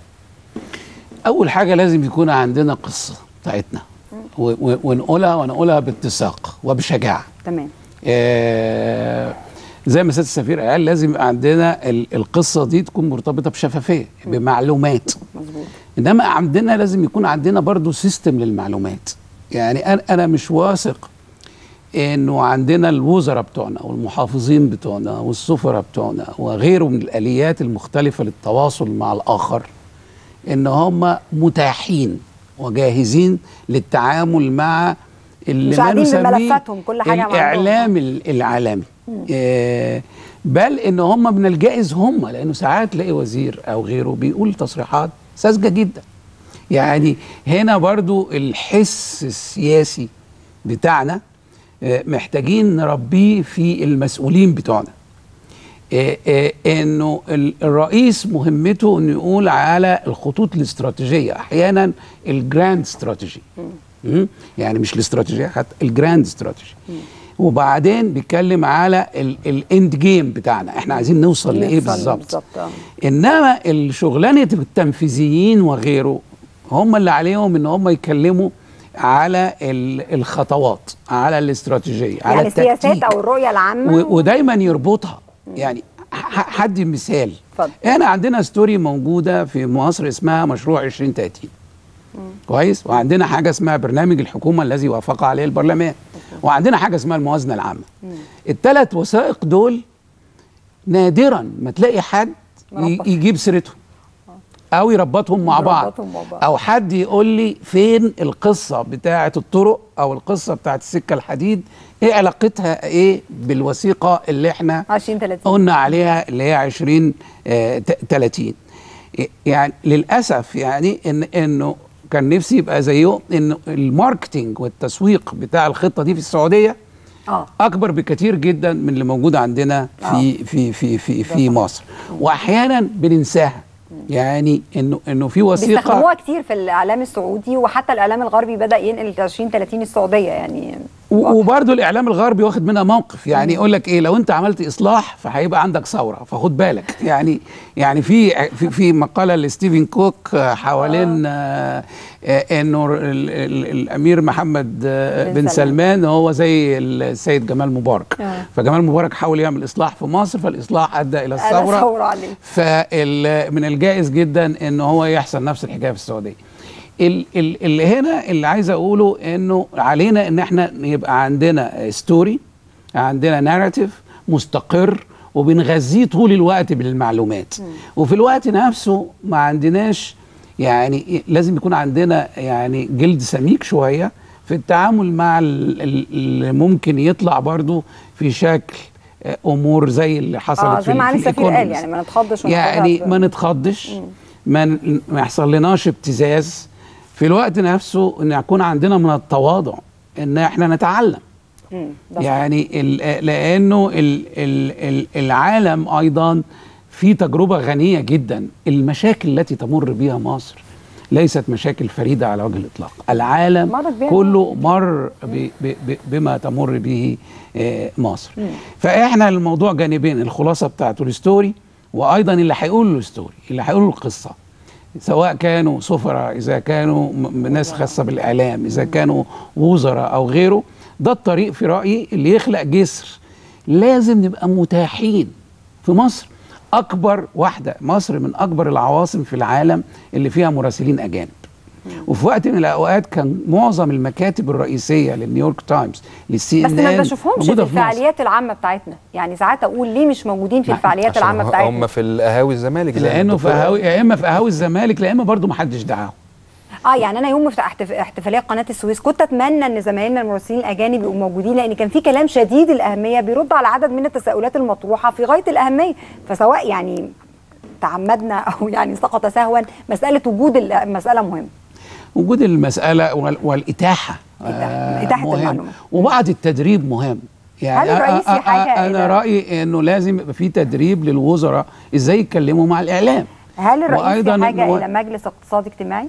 اول حاجه لازم يكون عندنا قصه بتاعتنا و- و- ونقولها ونقولها باتساق وبشجاعه تمام آه، زي ما سياده السفير قال لازم يبقى عندنا ال- القصه دي تكون مرتبطه بشفافيه بمعلومات مظبوط انما عندنا لازم يكون عندنا برضو سيستم للمعلومات يعني انا انا مش واثق انه عندنا الوزراء بتوعنا والمحافظين بتوعنا والسفراء بتوعنا وغيره من الاليات المختلفه للتواصل مع الاخر ان هم متاحين وجاهزين للتعامل مع اللي مش ما قاعدين نسميه بملفاتهم، كل حاجة معاهم. الاعلام ال- العالمي آه، بل ان هم من الجائز هم لانه ساعات تلاقي وزير او غيره بيقول تصريحات ساذجه جدا يعني هنا برضو الحس السياسي بتاعنا آه، محتاجين نربيه في المسؤولين بتوعنا آه، آه، انه ال- الرئيس مهمته انه يقول على الخطوط الاستراتيجيه احيانا الجراند استراتيجي مم؟ يعني مش الاستراتيجيه حتى الجراند استراتيجي وبعدين بيتكلم على الاند جيم بتاعنا احنا عايزين نوصل لايه نوصل بالظبط بالظبط، آه. انما الشغلانه التنفيذيين وغيره هم اللي عليهم ان هم يتكلموا على ال- الخطوات على الاستراتيجيه على يعني السياسات التكتيك او الرؤيه العامه و- ودايما يربطها يعني ح- حد مثال اتفضل. احنا عندنا ستوري موجوده في مصر اسمها مشروع 2030 كويس وعندنا حاجه اسمها برنامج الحكومه الذي وافق عليه البرلمان وعندنا حاجه اسمها الموازنه العامه الثلاث وثائق دول نادرا ما تلاقي حد ي- مربط. يجيب سيرتهم او يربطهم مع بعض يربطهم مع بعض. او حد يقول لي فين القصه بتاعه الطرق او القصه بتاعه السكه الحديد ايه علاقتها ايه بالوثيقه اللي احنا 20 30 قلنا عليها اللي هي 20 آه، ت- 30 يعني للاسف يعني ان انه كان نفسي يبقى زيه انه الماركتينج والتسويق بتاع الخطه دي في السعوديه اه اكبر بكثير جدا من اللي موجود عندنا في في في في في مصر واحيانا بننساها يعني انه انه في وثيقه بيستخدموها كتير في الاعلام السعودي وحتى الاعلام الغربي بدا ينقل 20 30 السعوديه يعني و- وبرضه الاعلام الغربي واخد منها موقف يعني يقول لك ايه لو انت عملت اصلاح فهيبقى عندك ثوره فخد بالك يعني يعني في في, في مقاله لستيفن كوك آه، حوالين آه. آه انه ال- ال- الامير محمد آه بن بن سلمان. سلمان هو زي السيد جمال مبارك آه. فجمال مبارك حاول يعمل اصلاح في مصر فالاصلاح ادى الى أنا الثوره ثورة عليه فمن الجائز جدا ان هو يحصل نفس الحكايه في السعوديه ال- ال- اللي هنا اللي عايز اقوله انه علينا ان احنا يبقى عندنا ستوري عندنا ناراتيف مستقر وبنغذيه طول الوقت بالمعلومات وفي الوقت نفسه ما عندناش يعني لازم يكون عندنا يعني جلد سميك شويه في التعامل مع ال- ال- اللي ممكن يطلع برضو في شكل آه، امور زي اللي حصلت اه في زي ما علي في السفير قال الإيكونومست. يعني ما نتخضش وناخدها يعني ب- ما نتخضش ما ن- ما يحصل لناش ابتزاز في الوقت نفسه ان يكون عندنا من التواضع ان احنا نتعلم مم، ده يعني ال- لانه ال- ال- ال- العالم ايضا في تجربه غنيه جدا المشاكل التي تمر بها مصر ليست مشاكل فريده على وجه الاطلاق العالم مرت بيها كله مر ب ب ب بما تمر به آه، مصر فاحنا الموضوع جانبين الخلاصه بتاعته الستوري وايضا اللي هيقول له الستوري اللي هيقول له القصه سواء كانوا سفراء اذا كانوا م- ناس خاصه بالاعلام اذا كانوا وزراء او غيره ده الطريق في رايي اللي يخلق جسر لازم نبقى متاحين في مصر اكبر واحده مصر من اكبر العواصم في العالم اللي فيها مراسلين اجانب وفي وقت من الاوقات كان معظم المكاتب الرئيسيه للنيويورك تايمز للسي بس ان ما ان بشوفهمش في موجوده في مصر الفعاليات العامه بتاعتنا يعني ساعات اقول ليه مش موجودين في لا، الفعاليات عشان العامه هم- بتاعتنا هم في القهاوي الزمالك زي لانه في الدكتور قهاوي يا اما في قهاوي الزمالك لا اما برضه ما حدش دعاهم اه يعني انا يوم في احتف... احتفاليه قناه السويس كنت اتمنى ان زمايلنا المراسلين الاجانب يبقوا موجودين لان كان في كلام شديد الاهميه بيرد على عدد من التساؤلات المطروحه في غايه الاهميه فسواء يعني تعمدنا او يعني سقط سهوا مساله وجود المساله مهمه وجود المسألة وال- والإتاحة إتاحة- إتاحة مهم المعلومات. وبعض التدريب مهم يعني هل الرئيس في أ- أ- حاجة أنا إلى- رأيي إنه لازم يبقى في تدريب للوزراء إزاي يتكلموا مع الإعلام هل الرئيس وأيضاً في حاجه الو- الى مجلس اقتصادي اجتماعي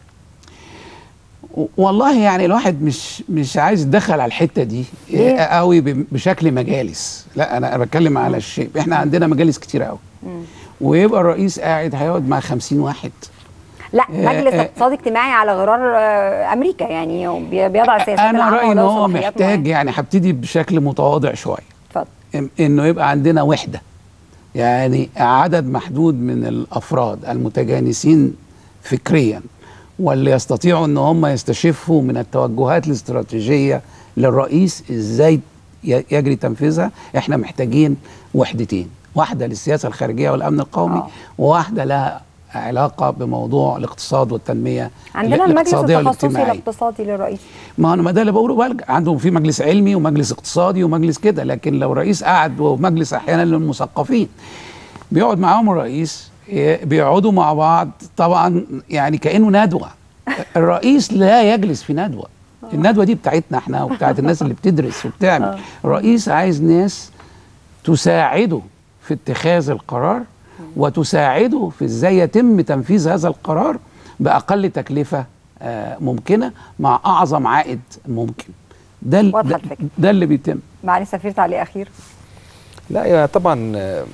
و- والله يعني الواحد مش مش عايز يتدخل على الحتة دي ليه؟ قوي ب- بشكل مجالس لا أنا أنا بتكلم على الشيء إحنا عندنا مجالس كتير قوي ويبقى الرئيس قاعد هيقعد مع خمسين واحد لا آه، مجلس آه. اقتصادي اجتماعي على غرار آه، امريكا يعني بي- بيضع سياسات أنا العامة رأيي إن وله هو صلاحيات محتاج معينة. يعني هبتدي بشكل متواضع شوية اتفضل إن- انه يبقى عندنا وحده يعني عدد محدود من الافراد المتجانسين فكريا واللي يستطيعوا ان هم يستشفوا من التوجهات الاستراتيجيه للرئيس ازاي ي- يجري تنفيذها احنا محتاجين وحدتين واحده للسياسه الخارجيه والامن القومي آه. وواحده لها علاقه بموضوع الاقتصاد والتنميه عندنا المجلس الاقتصاديه التخصصي والاجتماعيه الاقتصادي للرئيس ما انا ما ده اللي بقوله بقى عندهم في مجلس علمي ومجلس اقتصادي ومجلس كده لكن لو الرئيس قعد ومجلس احيانا للمثقفين بيقعد معاهم الرئيس ي- بيقعدوا مع بعض طبعا يعني كانه ندوه الرئيس لا يجلس في ندوه الندوه دي بتاعتنا احنا وبتاعت الناس اللي بتدرس وبتعمل الرئيس عايز ناس تساعده في اتخاذ القرار وتساعده في ازاي يتم تنفيذ هذا القرار باقل تكلفه آه، ممكنه مع اعظم عائد ممكن ده ال- واضحة ده, الفكرة. ده اللي بيتم معالي سفير تعليق اخير لا يا طبعا آه،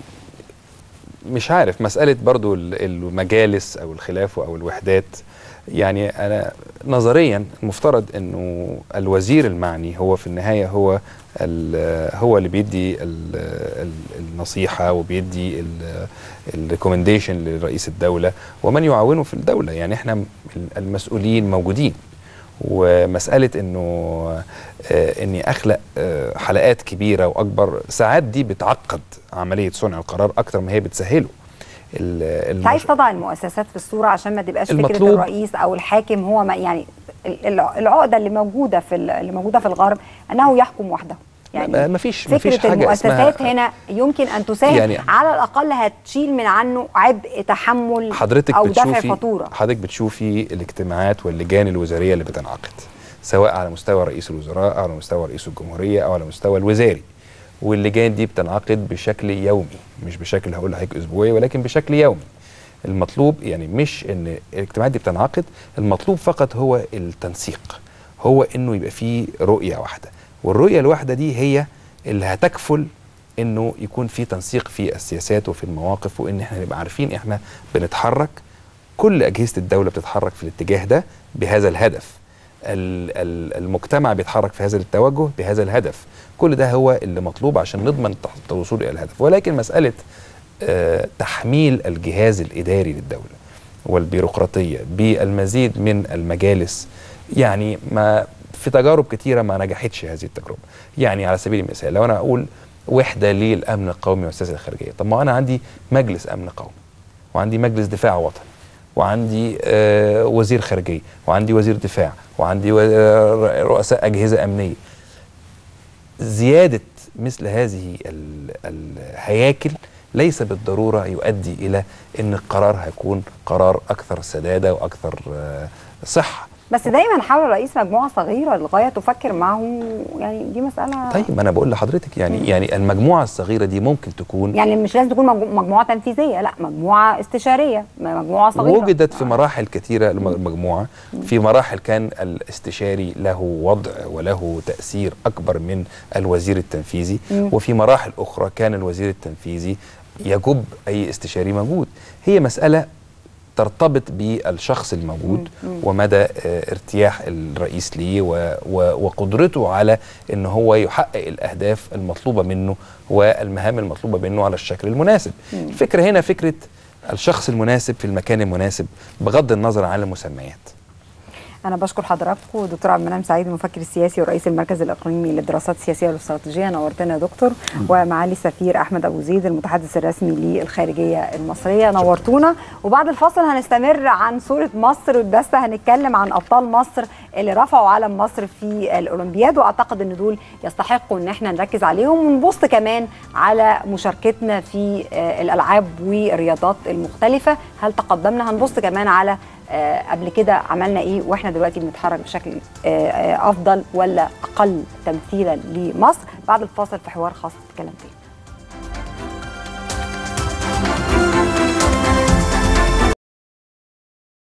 مش عارف مسألة برضو ال- المجالس أو الخلاف أو الوحدات يعني أنا نظريا المفترض أنه الوزير المعني هو في النهاية هو ال- هو اللي بيدي ال- ال- النصيحة وبيدي الريكومنديشن لرئيس الدولة ومن يعاونه في الدولة يعني احنا المسؤولين موجودين ومساله انه آه اني اخلق آه حلقات كبيره واكبر ساعات دي بتعقد عمليه صنع القرار اكتر ما هي بتسهله ال- مش عايز المش- تضع المؤسسات في الصوره عشان ما تبقاش فكره المطلوب- الرئيس او الحاكم هو ما يعني ال- الع- العقده اللي موجوده في ال- اللي موجوده في الغرب انه يحكم وحده ما- يعني مفيش- فكره مفيش حاجة المؤسسات اسمها- هنا يمكن ان تساهم يعني- يعني على الاقل هتشيل من عنه عبء تحمل حضرتك او دفع بتشوفي فاتوره حضرتك بتشوفي الاجتماعات واللجان الوزاريه اللي بتنعقد سواء على مستوى رئيس الوزراء او على مستوى رئيس الجمهوريه او على مستوى الوزاري واللجان دي بتنعقد بشكل يومي مش بشكل هقول لحضرتك اسبوعي ولكن بشكل يومي المطلوب يعني مش ان الاجتماعات دي بتنعقد المطلوب فقط هو التنسيق هو انه يبقى فيه رؤيه واحده والرؤيه الواحده دي هي اللي هتكفل انه يكون في تنسيق في السياسات وفي المواقف وان احنا نبقى عارفين احنا بنتحرك كل اجهزه الدوله بتتحرك في الاتجاه ده بهذا الهدف ال- ال- المجتمع بيتحرك في هذا التوجه بهذا الهدف كل ده هو اللي مطلوب عشان نضمن تح- الوصول الى الهدف ولكن مساله آه، تحميل الجهاز الاداري للدوله والبيروقراطيه بالمزيد من المجالس يعني ما في تجارب كتيره ما نجحتش هذه التجربه يعني على سبيل المثال لو انا اقول وحده للامن القومي والسياسه الخارجيه طب ما انا عندي مجلس امن قومي وعندي مجلس دفاع وطني وعندي آه وزير خارجيه وعندي وزير دفاع وعندي و- آه، رؤساء اجهزه امنيه زياده مثل هذه ال- الهياكل ليس بالضروره يؤدي الى ان القرار هيكون قرار اكثر سداده واكثر آه، صحه بس دايما حاول رئيس مجموعه صغيره للغايه تفكر معه يعني دي مساله طيب ما انا بقول لحضرتك يعني يعني المجموعه الصغيره دي ممكن تكون يعني مش لازم تكون مجمو- مجموعه تنفيذيه لا مجموعه استشاريه مجموعه صغيره وجدت في مراحل كثيرة المجموعة في مراحل كان الاستشاري له وضع وله تأثير أكبر من الوزير التنفيذي مم. وفي مراحل أخرى كان الوزير التنفيذي يجب أي استشاري موجود هي مسألة ترتبط بالشخص الموجود ومدى آه، ارتياح الرئيس ليه و- و- وقدرته على ان هو يحقق الاهداف المطلوبه منه والمهام المطلوبه منه على الشكل المناسب. الفكره هنا فكره الشخص المناسب في المكان المناسب بغض النظر عن المسميات. انا بشكر حضراتكم دكتور عبد المنعم سعيد المفكر السياسي ورئيس المركز الاقليمي للدراسات السياسيه والاستراتيجيه نورتنا يا دكتور ومعالي السفير احمد ابو زيد المتحدث الرسمي للخارجيه المصريه نورتونا وبعد الفاصل هنستمر عن صوره مصر بس هنتكلم عن ابطال مصر اللي رفعوا علم مصر في الاولمبياد واعتقد ان دول يستحقوا ان احنا نركز عليهم ونبص كمان على مشاركتنا في آه، الالعاب والرياضات المختلفه هل تقدمنا هنبص كمان على آه، قبل كده عملنا ايه واحنا دلوقتي بنتحرك بشكل آه، آه، افضل ولا اقل تمثيلا لمصر بعد الفاصل في حوار خاص في كلام تاني